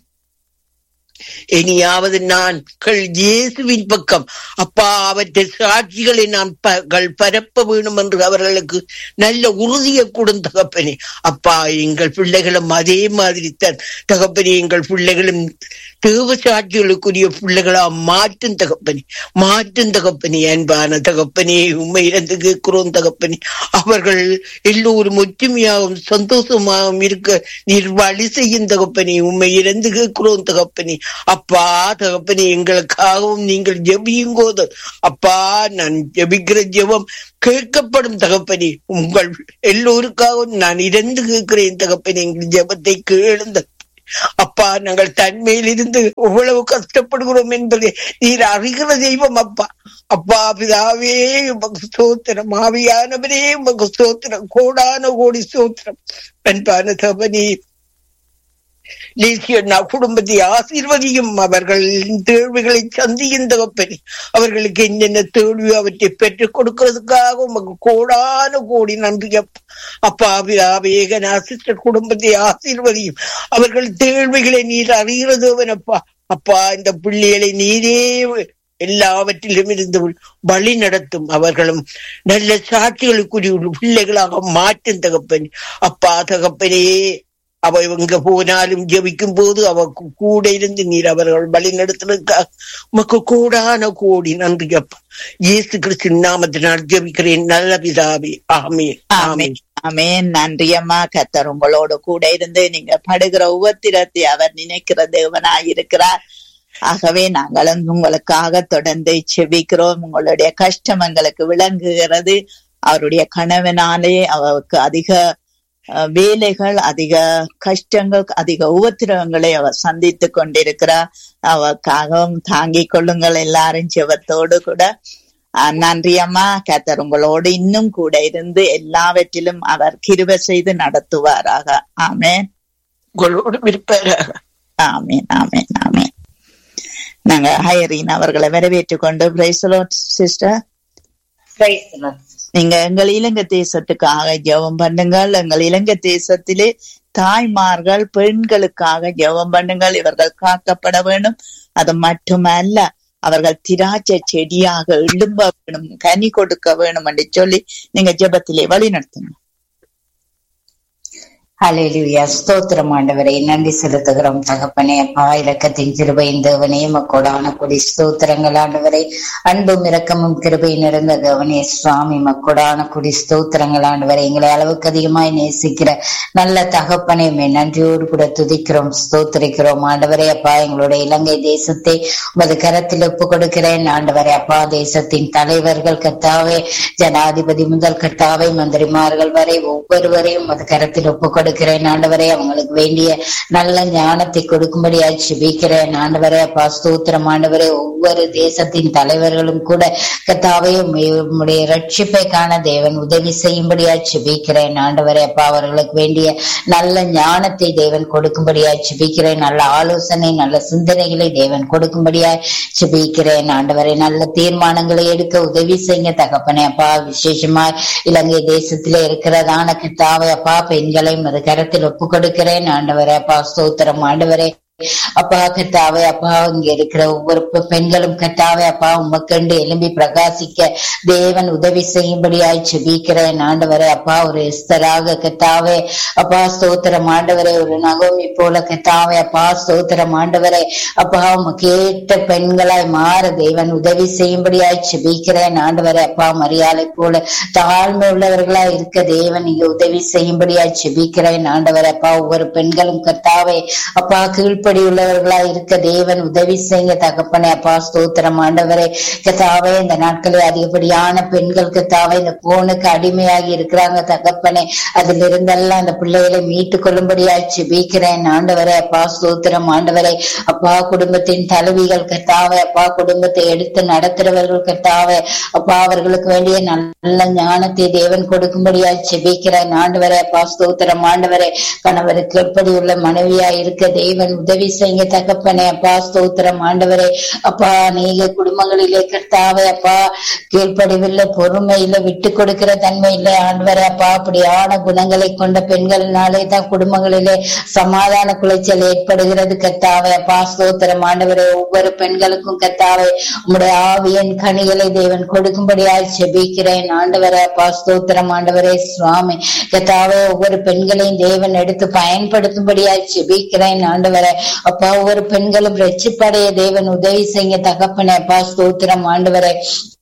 இனியாவது நாட்கள் இயேசுவின் பக்கம் அப்பா அவற்றை சாட்சிகளை நாம் ப- பரப்ப வேணும் என்று அவர்களுக்கு நல்ல உறுதியை கொடுத்த தகப்பனே அப்பா எங்கள் பிள்ளைகளும் அதே மாதிரி தான் தகப்பனே எங்கள் பிள்ளைகளும் தேவ சாட்சிகளுக்குரிய பிள்ளைகளா மாற்றும் தகப்பனே மாற்றும் தகப்பனே அன்பான தகப்பனே உண்மை இறந்து கேட்கிறோம் தகப்பனே அவர்கள் எல்லோரும் ஒற்றுமையாகவும் சந்தோஷமாகவும் இருக்க நீர் வழி செய்யும் தகப்பனே உண்மை இறந்து கேட்கிறோம் தகப்பனே அப்பா தகப்பனே எங்களுக்காகவும் நீங்கள் ஜெபியும்போது அப்பா நான் ஜெபிக்கிற ஜெபம் கேட்கப்படும் தகப்பனே உங்கள் எல்லோருக்காகவும் நான் இறந்து கேட்கிறேன் தகப்பனே எங்கள் ஜெபத்தை கேளுந்த அப்பா நாங்கள் தன்மையில் இருந்து எவ்வளவு கஷ்டப்படுகிறோம் என்பதை நீர் அறிகிற தெய்வம் அப்பா அப்பா பிதாவே உமக்கு ஸ்தோத்திரம் ஆவியானவரே உமக்கு ஸ்தோத்திரம் கோடான கோடி ஸ்தோத்திரம் அன்பான தவனே லேசியண்ணா குடும்பத்தை ஆசீர்வதியும் அவர்கள் தேர்வுகளை சந்தியும் தகப்பனே அவர்களுக்கு என்னென்ன தேர்வு அவற்றை பெற்றுக் கொடுக்கிறதுக்காக உமக்கு கோடான கோடி நன்றி அப்பா அப்பா வேகனா சிஸ்டர் குடும்பத்தை ஆசீர்வதியும் அவர்கள் தேர்வுகளை நீர் அறிகிறதோவனப்பா அப்பா இந்த பிள்ளைகளை நீரே எல்லாவற்றிலும் இருந்து வழி நடத்தும் அவர்களும் நல்ல சாட்சிகளுக்குரிய பிள்ளைகளாக மாற்றும் தகப்பன் அப்பா தகப்பனே அவ எங்க போனாலும் ஜெபிக்கும் போது அவ கூட இருந்து நீர் அவர்கள் வழி நடத்துறதுக்காக உமக்கு கூடான கோடி நன்றி அப்பா இயேசு கிறிஸ்து நாமத்தினால் ஜெபிக்கிறேன் நல்ல பிதாவே ஆமே ஆமே ஆமென் ஆமென் நன்றி அம்மா கத்தர் உங்களோட கூட இருந்து நீங்க படுகிற உபத்திரத்தை அவர் நினைக்கிற தேவனாய் இருக்கிறார் ஆகவே நாங்களும் உங்களுக்காக தொடர்ந்து செபிக்கிறோம் உங்களுடைய கஷ்டம் எங்களுக்கு விளங்குகிறது அவருடைய கணவனாலே அவருக்கு அதிக அஹ், வேலைகள் அதிக கஷ்டங்கள் அதிக உபத்திரவங்களை அவர் சந்தித்து கொண்டிருக்கிறார் அவருக்காகவும் தாங்கிக் கொள்ளுங்கள் எல்லாரும் ஜெபத்தோடு கூட ஆஹ் நன்றி அம்மா கத்தர் உங்களோடு இன்னும் கூட இருந்து எல்லாவற்றிலும் அவர் கிருபை செய்து நடத்துவாராக ஆமென் உங்களோடு இருப்பாராக ஆமென் ஆமென் ஆமென் நாங்க ஹயரின் அவர்களை வரவேற்றுக் கொண்டு சிஸ்டர் நீங்க எங்கள் இலங்கை தேசத்துக்காக ஜெபம் பண்ணுங்கள் எங்கள் இலங்கை தேசத்திலே தாய்மார்கள் பெண்களுக்காக ஜெபம் பண்ணுங்கள் இவர்கள் காக்கப்பட வேண்டும் அது மட்டுமல்ல அவர்கள் திராட்சை செடியாக எழும்ப வேணும் கனி கொடுக்க வேணும் என்று சொல்லி நீங்க ஜெபத்திலே வழி நடத்துங்க ஹalleluya ஸ்தோத்திரம் ஆண்டவரே நன்றி செலுத்துகிறோம் தகப்பனே அப்பா இரக்கத்தின் கிருபையின் தேவனே மக்கோடான கொடி ஸ்தோத்திரங்கள் ஆண்டவரே அன்பும் இரக்கமும் கிருபை நிறைந்த தேவனே சுவாமி மக்கோடான கொடி ஸ்தோத்திரங்கள் ஆண்டவரே எங்களை அளவுக்கு அதிகமாய் நேசிக்கிற நல்ல தகப்பனே மே நன்றியோடு கூட துதிக்கிறோம் ஸ்தோத்திரிக்கிறோம் ஆண்டவரே அப்பா எங்களுடைய இலங்கை தேசத்தை உமது கரத்தில் ஒப்பு கொடுக்கிறேன் ஆண்டவரே அப்பா தேசத்தின் தலைவர்கள் கத்தாவே ஜனாதிபதி முதல் கத்தாவே மந்திரிமார்கள் வரை ஒவ்வொருவரையும் உமது கரத்தில் ஒப்பு கொடுக்கிறேன் ஆண்டவரே அவங்களுக்கு வேண்டிய நல்ல ஞானத்தை கொடுக்கும்படியாய் ஜெபிக்கிறேன் ஆண்டவரே அப்பா ஸ்தோத்திரம் ஆண்டவரே ஒவ்வொரு தேசத்தின் தலைவர்களும் கூட கத்தாவே உம்மை- உம்முடைய ரட்சிப்பை காண தேவன் உதவி செய்யும்படியாய் ஜெபிக்கிறேன் ஆண்டவரே அப்பா அவர்களுக்கு வேண்டிய நல்ல ஞானத்தை தேவன் கொடுக்கும்படியாய் ஜெபிக்கிறேன் நல்ல ஆலோசனை நல்ல சிந்தனைகளை தேவன் கொடுக்கும்படியாய் ஜெபிக்கிறேன் ஆண்டவரே நல்ல தீர்மானங்களை எடுக்க உதவி செய்யுங்க தகப்பனே அப்பா விசேஷமா இலங்கை தேசத்திலே இருக்கிறதான கிட்டாவை அப்பா பெண்களை அது கரத்தில் ஒப்பு கொடுக்கிறேன் ஆண்டவரே அப்பா ஸ்தோத்திரம் ஆண்டவரே அப்பா கத்தாவே அப்பா இங்க இருக்கிற ஒவ்வொரு பெ- பெண்களும் கத்தாவே அப்பா உமக்கண்டு எலும்பி பிரகாசிக்க தேவன் உதவி செய்யும்படியாய் செபிக்கிறேன் ஆண்டவரே அப்பா ஒரு எஸ்தராக கத்தாவே அப்பா ஸ்தோத்திரம் ஆண்டவரே ஒரு நகோமி போல கத்தாவே அப்பா ஸ்தோத்திரம் ஆண்டவரே அப்பா உமக்கு ஏற்ற பெண்களாய் மாற தேவன் உதவி செய்யும்படியாய் செபிக்கிறேன் ஆண்டவரே அப்பா மரியாதை போல தாழ்மை உள்ளவர்களா இருக்க தேவன் நீங்க உதவி செய்யும்படியாய் செபிக்கிறேன் ஆண்டவரே அப்பா ஒவ்வொரு பெண்களும் கத்தாவே அப்பா கீழ்ப்படி கீழ்ப்படி உள்ளவர்களா இருக்க தேவன் உதவி செய்யுங்க தகப்பனே அப்பா ஸ்தோத்திரம் ஆண்டவரே கத்தாவே இந்த நாட்களில் அதிகப்படியான பெண்கள் கத்தாவே இந்த போனுக்கு அடிமையாகி இருக்கிறாங்க தகப்பனே அதுல இருந்தெல்லாம் அந்த பிள்ளைகளை மீட்டு கொள்ளும்படியாய் செபிக்கிறேன் ஆண்டவரே அப்பா ஸ்தோத்திரம் ஆண்டவரே அப்பா குடும்பத்தின் தலைவிகள் கத்தாவே அப்பா குடும்பத்தை எடுத்து நடத்துறவர்கள் கத்தாவே அப்பா அவர்களுக்கு வேண்டிய நல்ல ஞானத்தை தேவன் கொடுக்கும்படியாய் செபிக்கிறேன் ஆண்டவரே அப்பா ஸ்தோத்திரம் ஆண்டவரே கணவருக்கு எப்படி உள்ள மனைவியா இருக்க தேவன் உதவி செய்ய தகப்பனே அப்பா ஸ்தோத்திரம் ஆண்டவரே அப்பா நீங்க குடும்பங்களிலே கர்த்தாவே அப்பா கீழ்ப்படிவில்லை பொறுமை இல்ல விட்டு கொடுக்கிற தன்மை இல்லை ஆண்டவரே அப்பா அப்படியான குணங்களை கொண்ட பெண்களினாலே தான் குடும்பங்களிலே சமாதான குலைச்சல் ஏற்படுகிறது கர்த்தாவே அப்பா ஸ்தோத்திரம் ஆண்டவரே ஒவ்வொரு பெண்களுக்கும் கர்த்தாவே உம்முடைய ஆவியன் கனிகளை தேவன் கொடுக்கும்படியாய் செபிக்கிறேன் ஆண்டவரே அப்பா ஸ்தோத்திரம் ஆண்டவரே சுவாமி கர்த்தாவே ஒவ்வொரு பெண்களையும் தேவன் எடுத்து பயன்படுத்தும்படியாய் செபிக்கிறேன் ஆண்டவரே அப்பா ஒவ்வொரு பெண்களும் ரட்சிப்படைய தேவன் உதவி செய்ய தகப்பனே அப்பா ஸ்தோத்திரம் ஆண்டவரே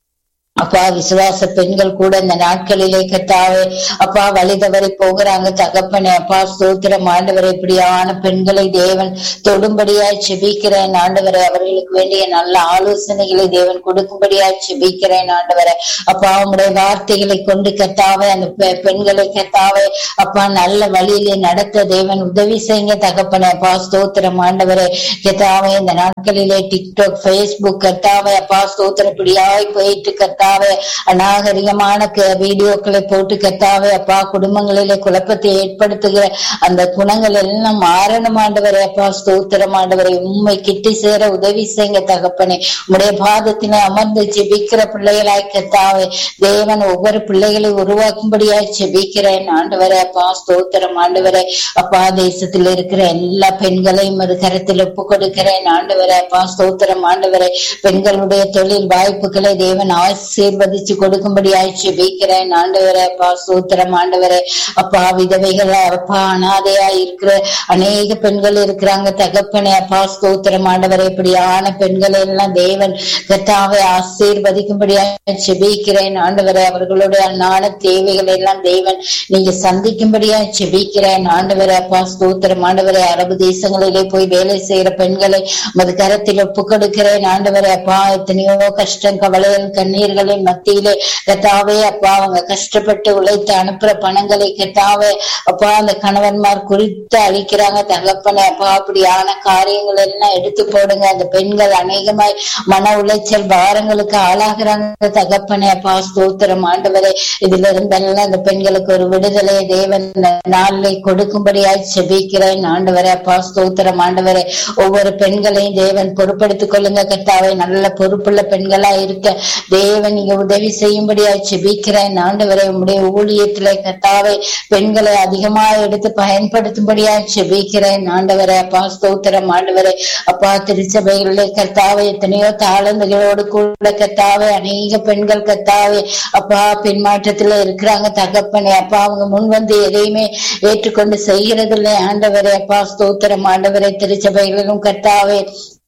அப்பா விசுவாச பெண்கள் கூட இந்த நாட்களிலே கத்தாவே அப்பா வழி தவறி போகிறாங்க தகப்பனே அப்பா ஸ்தோத்திரம் ஆண்டவரை இப்படியான பெண்களை தேவன் தொடும்படியாய் செபிக்கிறேன் ஆண்டவரை அவர்களுக்கு வேண்டிய நல்ல ஆலோசனைகளை தேவன் கொடுக்கும்படியாய் செபிக்கிறேன் ஆண்டவரை அப்பா அவங்களுடைய வார்த்தைகளை கொண்டு கத்தாவே அந்த பெ- பெண்களை கத்தாவே அப்பா நல்ல வழியிலே நடத்த தேவன் உதவி செய்யுங்க தகப்பனே அப்பா ஸ்தோத்திரம் ஆண்டவரே கத்தாவே இந்த நாட்களிலே டிக்டாக் ஃபேஸ்புக் கத்தாவே அப்பா ஸ்தோத்திரம் இப்படியாய் போயிட்டு கத்தாவே அநாகரிகமான க- வீடியோக்களை போட்டு கத்தாவே அப்பா குடும்பங்களிலே குழப்பத்தை ஏற்படுத்துகிற அந்த குணங்கள் எல்லாம் மாறணும் ஆண்டவரே அப்பா ஸ்தோத்திரம் ஆண்டவரை உண்மை கிட்டி சேர உதவி செய்யுங்க தகப்பனே உடைய பாதத்திலே அமர்ந்து ஜெபிக்கிற பிள்ளைகளாய் கத்தாவே தேவன் ஒவ்வொரு பிள்ளைகளை உருவாக்கும்படியாய் ஜெபிக்கிறேன் ஆண்டவரே அப்பா ஸ்தோத்திரம் ஆண்டவரே அப்பா தேசத்தில் இருக்கிற எல்லா பெண்களையும் ஒரு கருத்தில் ஒப்பு கொடுக்கிறேன் ஆண்டவரே அப்பா ஸ்தோத்திரம் ஆண்டவரே பெண்களுடைய தொழில் வாய்ப்புகளை தேவன் ஆசீர்வதிச்சு கொடுக்கும்படியாய் ஜெபிக்கிறேன் ஆண்டவரே அப்பா ஸ்தோத்திரம் ஆண்டவரே அப்பா விதவைகள் அப்பா அனாதையா இருக்கிற அநேக பெண்கள் இருக்கிறாங்க தகப்பனே அப்பா ஸ்தோத்திரம் ஆண்டவரே இப்படியான பெண்களை எல்லாம் தேவன் கத்தாவை ஆசீர்வதிக்கும்படியாக செபிக்கிறேன் ஆண்டவரே அவர்களுடைய அன்னான தேவைகளை எல்லாம் தேவன் நீங்க சந்திக்கும்படியா செபிக்கிறேன் ஆண்டவரே அப்பா ஸ்தோத்திரம் ஆண்டவரே அரபு தேசங்களிலே போய் வேலை செய்யற பெண்களை மது கரத்தில் ஒப்பு கொடுக்கிறேன் ஆண்டவரே அப்பா எத்தனையோ கஷ்டம் கவலைகள் கண்ணீர்களின் மத்தியிலே கத்தாவே அப்பா அவங்க கஷ்டப்பட்டு உழைத்து அனுப்புற பணங்களை கத்தாவே அப்பா அந்த கணவன்மார் குறித்து அழிக்கிறாங்க தகப்பனே அப்பா அப்படியான காரியங்கள் எல்லாம் எடுத்து போடுங்க அந்த பெண்கள் அநேகமாய் மன உளைச்சல் பாரங்களுக்கு ஆளாகிறாங்க தகப்பனே அப்பா ஸ்தோத்திரம் ஆண்டவரே இதுல இருந்தெல்லாம் அந்த பெண்களுக்கு ஒரு விடுதலை தேவன் இந்த நாளிலே கொடுக்கும்படியாய் செபிக்கிறேன் ஆண்டவரே அப்பா ஸ்தோத்திரம் ஆண்டவரே ஒவ்வொரு பெண்களையும் தேவன் பொறுப்படுத்திக் கொள்ளுங்க கர்த்தாவே நல்ல பொறுப்புள்ள பெண்களா இருக்க தேவன் நீங்க உதவி செய்யும்படியாய் செபிக்கிறேன் ஆண்டவரே உம்முடைய ஊழியத்திலே கர்த்தாவே பெண்களை அதிகமா எடுத்து பயன்படுத்தும்படியாய் செபிக்கிறேன் ஆண்டவரே அப்பா ஸ்தோத்திரம் ஆண்டவரே அப்பா திருச்சபைகளிலே கர்த்தாவே எத்தனையோ தாளந்துகளோடு கூட கர்த்தாவே அநேக பெண்கள் கர்த்தாவே அப்பா பின்மாற்றத்துல இருக்கிறாங்க தகப்பனே அப்பா அவங்க முன் வந்து எதையுமே ஏற்றுக்கொண்டு செய்யறதில்லை ஆண்டவரே அப்பா ஸ்தோத்திரம் ஆண்டவரே திருச்சபைகளிலும் கர்த்தாவே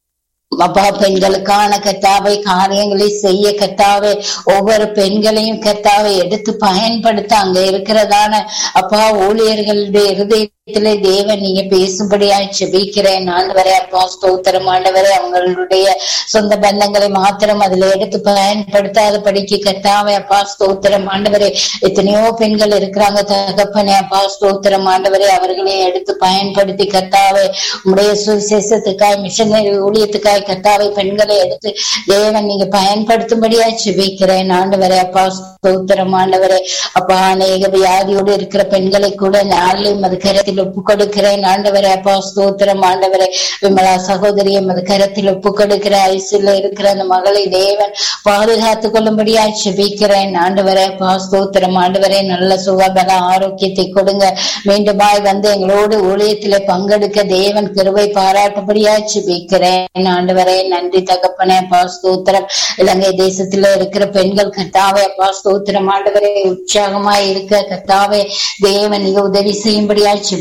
அப்பா பெண்களுக்கான கத்தாவை காரியங்களை செய்ய கத்தாவே ஒவ்வொரு பெண்களையும் கத்தாவை எடுத்து பயன்படுத்த அங்க இருக்கிறதான அப்பா ஊழியர்களுடைய இருதயத்திலே தேவன் நீங்க பேசும்படியாய் செபிக்கிறேன் ஆண்டவரே அப்பா ஸ்தோத்திரம் ஆண்டவரே அவங்களுடைய சொந்த பந்தங்களை மாத்திரம் அதுல எடுத்து பயன்படுத்தாத படிக்கு கத்தாவே அப்பா ஸ்தோத்திரம் ஆண்டவரே எத்தனையோ பெண்கள் இருக்கிறாங்க தகப்பனே அப்பா ஸ்தோத்திரம் ஆண்டவரே அவர்களை எடுத்து பயன்படுத்தி கத்தாவே உடைய சுவிசேஷத்துக்காய் மிஷனரி ஊழியத்துக்காய் கத்தாவை பெண்களை எடுத்து தேவன் நீங்க பயன்படுத்தும்படியா செபிக்கிறேன் ஆண்டவரே அப்பா ஸ்தோத்திரம் ஆண்டவரே அப்பா அநேக வியாதியோடு இருக்கிற பெண்களை கூட நாளிலும் அது கரத்தில் ஒப்பு கொடுக்கிறேன் ஆண்டவரே அப்பா ஸ்தோத்திரம் ஆண்டவரே விமலா சகோதரியம் அது கரத்தில் ஒப்பு கொடுக்கிற ஐசில இருக்கிற அந்த மகளை தேவன் பாதுகாத்து கொள்ளும்படியா செபிக்கிறேன் ஆண்டவரே அப்பா ஸ்தோத்திரம் ஆண்டவரே நல்ல சுகபல ஆரோக்கியத்தை கொடுங்க மீண்டுமாய் வந்து எங்களோடு ஊழியத்திலே பங்கெடுக்க தேவன் கிருபை பாராட்டும்படியா செபிக்கிறேன் ஆண்டவரே நன்றி தகப்பனே அப்பா ஸ்தோத்திரம் இலங்கை தேசத்துல இருக்கிற பெண்கள் கத்தாவே அப்பா ஸ்தோத்திரம் ஆண்டவரே உற்சாகமாய் இருக்க கத்தாவே தேவன் நீங்க உதவி செய்யும்படியா செபி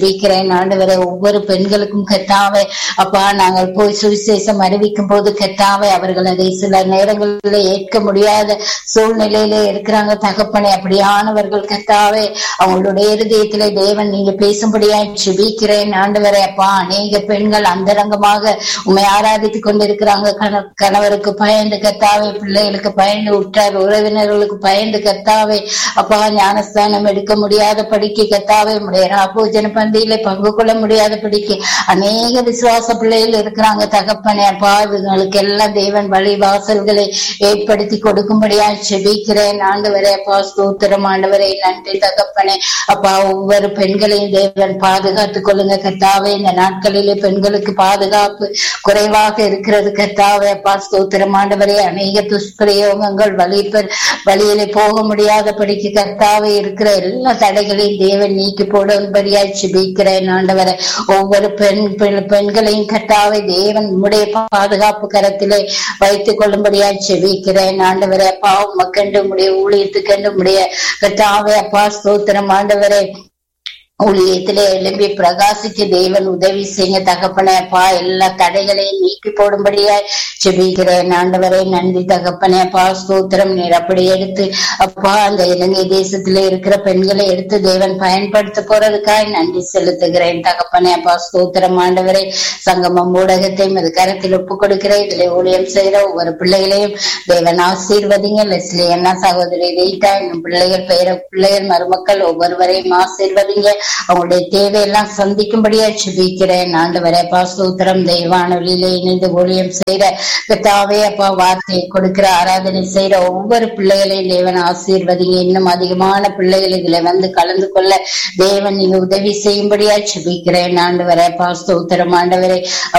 செபிக்கிறேன் ஆண்டவரை ஒவ்வொரு பெண்களுக்கும் கத்தாவே அப்பா நாங்கள் போய் சுவிசேஷம் அறிவிக்கும் போது கத்தாவே அவர்கள் அதை சில நேரங்களில் ஏற்க முடியாத சூழ்நிலையில இருக்கிறாங்க தகப்பனே அப்படியானவர்கள் கத்தாவே அவங்களுடைய இருதயத்திலே தேவன் நீங்க பேசும்படியா செபிக்கிறேன் ஆண்டவரே அப்பா அநேக பெண்கள் அந்தரங்கமாக உண்மை ஆராதித்துக் கொண்டிருக்கிறாங்க கண- கணவருக்கு பயந்து கத்தாவே பிள்ளைகளுக்கு பயந்து உற்றார் உறவினர்களுக்கு பயந்து கத்தாவே அப்பா ஞானஸ்தானம் எடுக்க முடியாத படிக்கு கத்தாவே உடைய ராபோஜன பந்தியில பங்கு கொள்ள முடியாத படிக்கு அநேக விசுவாச பிள்ளைகள் இருக்கிறாங்க தகப்பனே அப்பா இவங்களுக்கு எல்லாம் தேவன் வழி வாசல்களை ஏற்படுத்தி கொடுக்கும்படியா செபிக்கிறேன் ஆண்டவரே அப்பா ஸ்தோத்திரம் ஆண்டவரே நன்றி தகப்பனே அப்பா ஒவ்வொரு பெண்களையும் தேவன் பாதுகாத்துக் கொள்ளுங்க கத்தாவே இந்த நாட்களிலே பெண்களுக்கு பாதுகாப்பு குறைவாக இருக்கிறது கத்தாவே அப்பா ஸ்தோத்திரம் ஆண்டவரே அநேக துஷ்பிரயோகங்கள் வழிபெற வழியிலே போக முடியாதபடிக்கு கர்த்தாவே இருக்கிற எல்லா தடைகளையும் தேவன் நீக்கி போடும்படியாய் செபிக்கிறேன் ஆண்டவரை ஒவ்வொரு பெண் பெண்- பெண்களையும் கர்த்தாவே தேவன் உம்முடைய பாதுகாப்பு கரத்திலே வைத்துக் கொள்ளும்படியாய் செபிக்கிறேன் ஆண்டவரே அப்பா உமக்கண்டு உடைய ஊழியத்துக்கண்டு உடைய கர்த்தாவே அப்பா ஸ்தோத்திரம் ஆண்டவரே ஊழியத்திலே எழும்பி பிரகாசிக்க தேவன் உதவி செய்ய தகப்பனே அப்பா எல்லா தடைகளையும் நீக்கி போடும்படியாய் செபிக்கிறேன் ஆண்டவரே நன்றி தகப்பனே அப்பா ஸ்தோத்திரம் நீர் அப்படி எடுத்து அப்பா அந்த இலங்கை தேசத்திலே இருக்கிற பெண்களை எடுத்து தேவன் பயன்படுத்த போறதுக்காய் நன்றி செலுத்துகிறேன் தகப்பனே அப்பா ஸ்தோத்திரம் ஆண்டவரே சங்கமம் ஊடகத்தையும் அது கரத்தில் ஒப்பு கொடுக்கிறேன் இதுல ஊழியம் செய்யற ஒவ்வொரு பிள்ளைகளையும் தேவன் ஆசீர்வதிங்க லெஸ்லி என்ன சகோதரி ரீட்டா இன்னும் பிள்ளைகள் பெயர பிள்ளைகள் மருமக்கள் ஒவ்வொருவரையும் ஆசீர்வதிங்க அவங்களுடைய தேவையெல்லாம் சந்திக்கும்படியா சுபிக்கிறேன் ஆண்டவரே அப்பா ஸ்தோத்திரம் தெய்வானொலியிலே இணைந்து ஊழியம் செய்யற பிதாவே அப்பா வார்த்தையை கொடுக்கிற ஆராதனை செய்யற ஒவ்வொரு பிள்ளைகளையும் தேவன் ஆசீர்வதிங்க இன்னும் அதிகமான பிள்ளைகள் இதுல வந்து கலந்து கொள்ள தேவன் நீங்க உதவி செய்யும்படியா சுபிக்கிறேன் ஆண்டவரே அப்பா ஸ்தோத்திரம் ஆண்டவரே